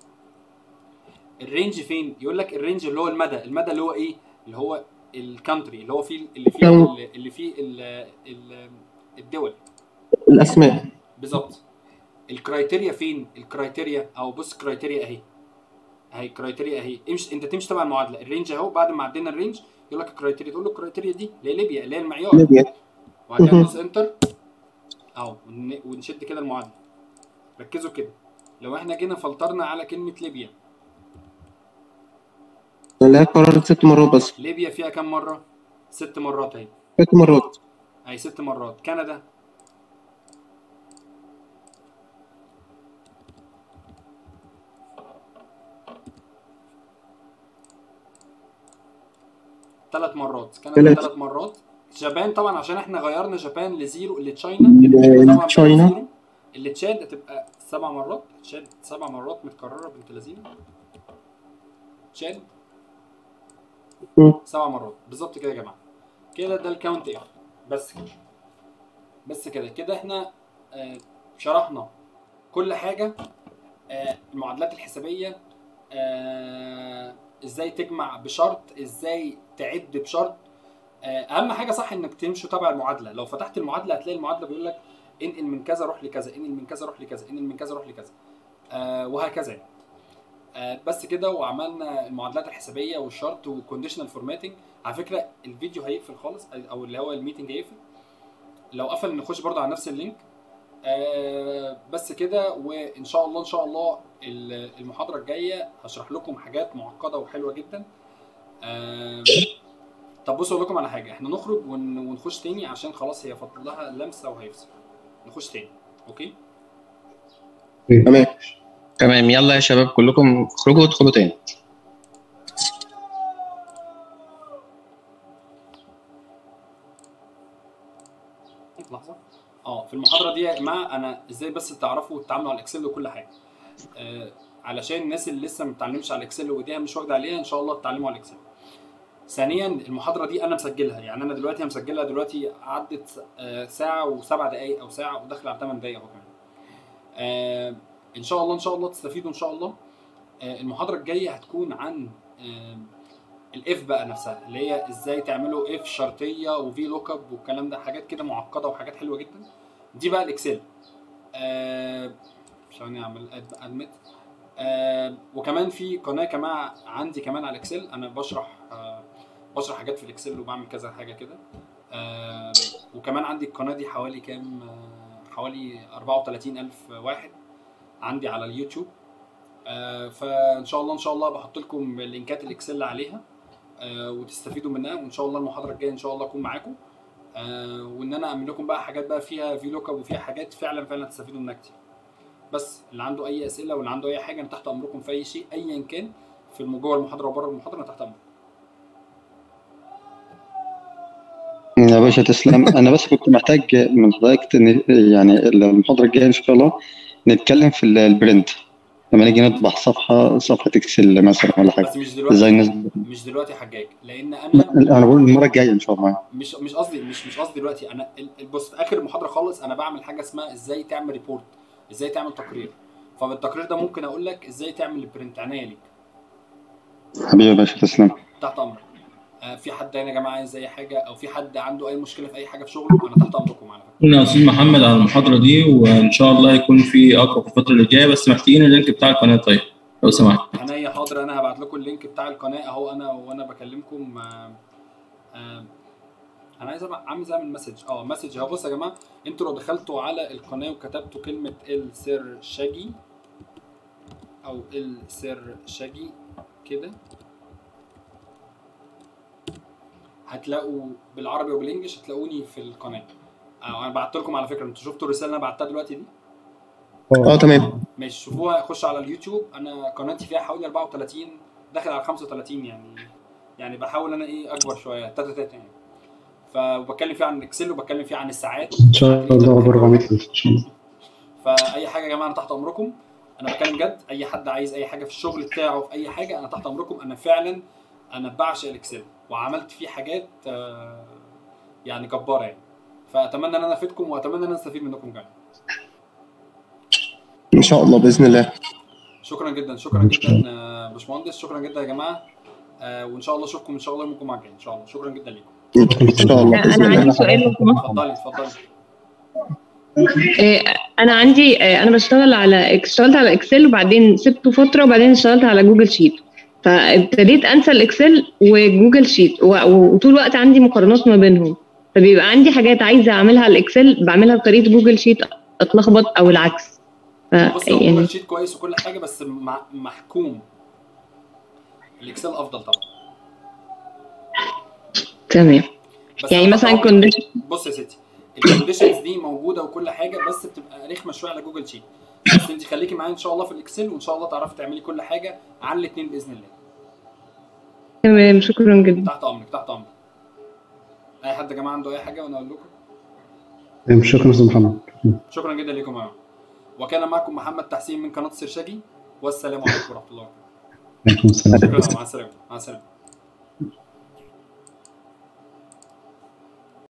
الرينج فين يقول لك الرينج اللي هو المدى المدى اللي هو ايه اللي هو الكانتري اللي هو فيه اللي فيه كم؟ اللي فيه ال- ال- الدول الاسماء بالظبط الكرايتيريا فين الكرايتيريا او بص كرايتيريا اهي اهي كرايتيريا اهي امشي انت تمشي تبع المعادله الرينج اهو بعد ما عدينا الرينج يقول لك الكرايتيريا تقول له الكرايتيريا دي اللي هي ليبيا اللي هي المعيار ليبيا وبعد كده مهم. ندوس انتر اهو ون- ونشد كده المعادله ركزوا كده لو احنا جينا فلترنا على كلمه ليبيا لا قررت ست مرات بس ليبيا فيها كام مره ست مرات اهي ست مرات اهي ست مرات كندا ثلاث مرات كندا تلاتة. ثلاث مرات جابان طبعا عشان احنا غيرنا جابان لزيرو اللي تشاينا طبعا بقى تشاينا زيرو. اللي تشاد هتبقى سبع مرات تشاد سبع مرات متكرره بنت لذينه تشاد مم. سبع مرات بالظبط كده يا جماعه كده ده الكاونت اف بس كده بس كده كده احنا آه، شرحنا كل حاجه آه، المعادلات الحسابيه آه، ازاي تجمع بشرط ازاي تعد بشرط آه، اهم حاجه صح انك تمشي تبع المعادله لو فتحت المعادله هتلاقي المعادله بيقول لك انقل من كذا روح لكذا انقل من كذا روح لكذا انقل من كذا روح لكذا آه، وهكذا يعني آه، بس كده وعملنا المعادلات الحسابيه والشرط والكونديشنال فورماتنج على فكره الفيديو هيقفل خالص او اللي هو الميتنج هيقفل لو قفل نخش برضه على نفس اللينك آه بس كده وان شاء الله ان شاء الله ال- المحاضره الجايه هشرح لكم حاجات معقده وحلوه جدا آه طب بصوا اقول لكم على حاجه احنا نخرج ون- ونخش تاني عشان خلاص هي فاضل لها لمسه وهيفصل نخش تاني اوكي تمام تمام يلا يا شباب كلكم اخرجوا وادخلوا تاني لحظه اه في المحاضره دي يا جماعه انا ازاي بس تعرفوا تتعاملوا على الاكسل وكل حاجه آه علشان الناس اللي لسه ما بتتعلمش على الاكسل وايديها مش واخده عليها ان شاء الله تتعلموا على الاكسل ثانيا المحاضره دي انا مسجلها يعني انا دلوقتي مسجلها دلوقتي عدت آه ساعه وسبع دقائق او ساعه وداخل على 8 دقائق اهو كمان آه ان شاء الله ان شاء الله تستفيدوا ان شاء الله آه المحاضره الجايه هتكون عن آه الاف بقى نفسها اللي هي ازاي تعملوا اف شرطيه وفي لوك اب والكلام ده حاجات كده معقده وحاجات حلوه جدا دي بقى الاكسل آه ثواني اعمل ادمت آه وكمان في قناه كمان عندي كمان على الاكسل انا بشرح آه بشرح حاجات في الاكسل وبعمل كذا حاجه كده آه وكمان عندي القناه دي حوالي كام آه حوالي 34000 واحد عندي على اليوتيوب آه فان شاء الله ان شاء الله بحط لكم لينكات الاكسل عليها آه وتستفيدوا منها وان شاء الله المحاضره الجايه ان شاء الله اكون معاكم آه وان انا اعمل لكم بقى حاجات بقى فيها في لوك اب وفيها حاجات فعلا فعلا تستفيدوا منها كتير بس اللي عنده اي اسئله واللي عنده اي حاجه انا تحت امركم في اي شيء ايا كان في الم- جوه المحاضره وبره المحاضره انا تحت امركم يا باشا تسلم انا بس كنت محتاج من حضرتك إن- يعني المحاضره الجايه ان شاء الله نتكلم في ال- البرنت لما نيجي نطبع صفحه صفحه اكسل مثلا ولا حاجه بس مش ازاي دلوقتي الناس مش دلوقتي يا حجاج لان انا انا بقول المره الجايه ان شاء الله مش مش قصدي مش مش قصدي دلوقتي انا ال- ال- بص في اخر المحاضره خالص انا بعمل حاجه اسمها ازاي تعمل ريبورت ازاي تعمل تقرير فبالتقرير ده ممكن اقول لك ازاي تعمل البرنت عنايه ليك حبيبي يا باشا تسلم تحت امرك آه في حد هنا يا جماعه عايز اي حاجه او في حد عنده اي مشكله في اي حاجه في شغله انا تحت امركم على فكره قلنا يا استاذ محمد على المحاضره دي وان شاء الله يكون في اقرب في الفتره اللي جايه بس محتاجين اللينك بتاع القناه طيب لو سمحت عينيا حاضر انا هبعت لكم اللينك بتاع القناه اهو انا وانا بكلمكم آه آه انا عايز أبقى- عايز اعمل مسج اه مسج اهو بصوا يا جماعه انتوا لو دخلتوا على القناه وكتبتوا كلمه السر شاجي او السر شاجي كده هتلاقوا بالعربي وبالانجلش هتلاقوني في القناه اه انا بعت لكم على فكره انتوا شفتوا الرساله اللي انا بعتها دلوقتي دي اه تمام ماشي شوفوها خشوا على اليوتيوب انا قناتي فيها حوالي 34 داخل على 35 يعني يعني بحاول انا ايه اكبر شويه تاتا تاتا يعني فبتكلم فيها عن الاكسل وبتكلم فيها عن الساعات ان شاء الله ب 400 الف ان شاء الله فاي حاجه يا جماعه انا تحت امركم انا بتكلم جد اي حد عايز اي حاجه في الشغل بتاعه في اي حاجه انا تحت امركم انا فعلا انا بعشق الاكسل وعملت فيه حاجات آه، يعني جباره يعني فاتمنى ان انا افيدكم واتمنى ان انا استفيد منكم كمان ان شاء الله باذن الله شكرا جدا شكرا جدا آه، باشمهندس شكرا جدا يا جماعه آه، وان شاء الله اشوفكم ان شاء الله يوم الجمعه الجاي ان شاء الله شكرا جدا ليكم ان شاء الله باذن انا عندي الله سؤال لو سمحت. اتفضلي اتفضلي إيه، انا عندي إيه، انا بشتغل على اشتغلت على اكسل وبعدين سبته فتره وبعدين اشتغلت على جوجل شيت فابتديت انسى الاكسل وجوجل شيت و- وطول الوقت عندي مقارنات ما بينهم فبيبقى عندي حاجات عايزه اعملها على الاكسل بعملها بطريقه جوجل شيت اتلخبط او العكس ف- بص هو يعني جوجل شيت كويس وكل حاجه بس مع- محكوم الاكسل افضل طبعا تمام بس يعني أنا مثلا طبعاً- كونديشن بص يا ستي الكونديشنز دي موجوده وكل حاجه بس بتبقى رخمه شويه على جوجل شيت بس انت خليكي معايا ان شاء الله في الاكسل وان شاء الله تعرفي تعملي كل حاجه على الاثنين باذن الله تمام شكرا جدا تحت امرك تحت امرك اي حد يا جماعه عنده اي حاجه وانا اقول لكم شكرا يا استاذ محمد شكرا جدا لكم يا جماعه وكان معكم محمد تحسين من قناه سرشاجي والسلام عليكم ورحمه الله وبركاته عليكم السلام شكرا مع السلامه مع السلامه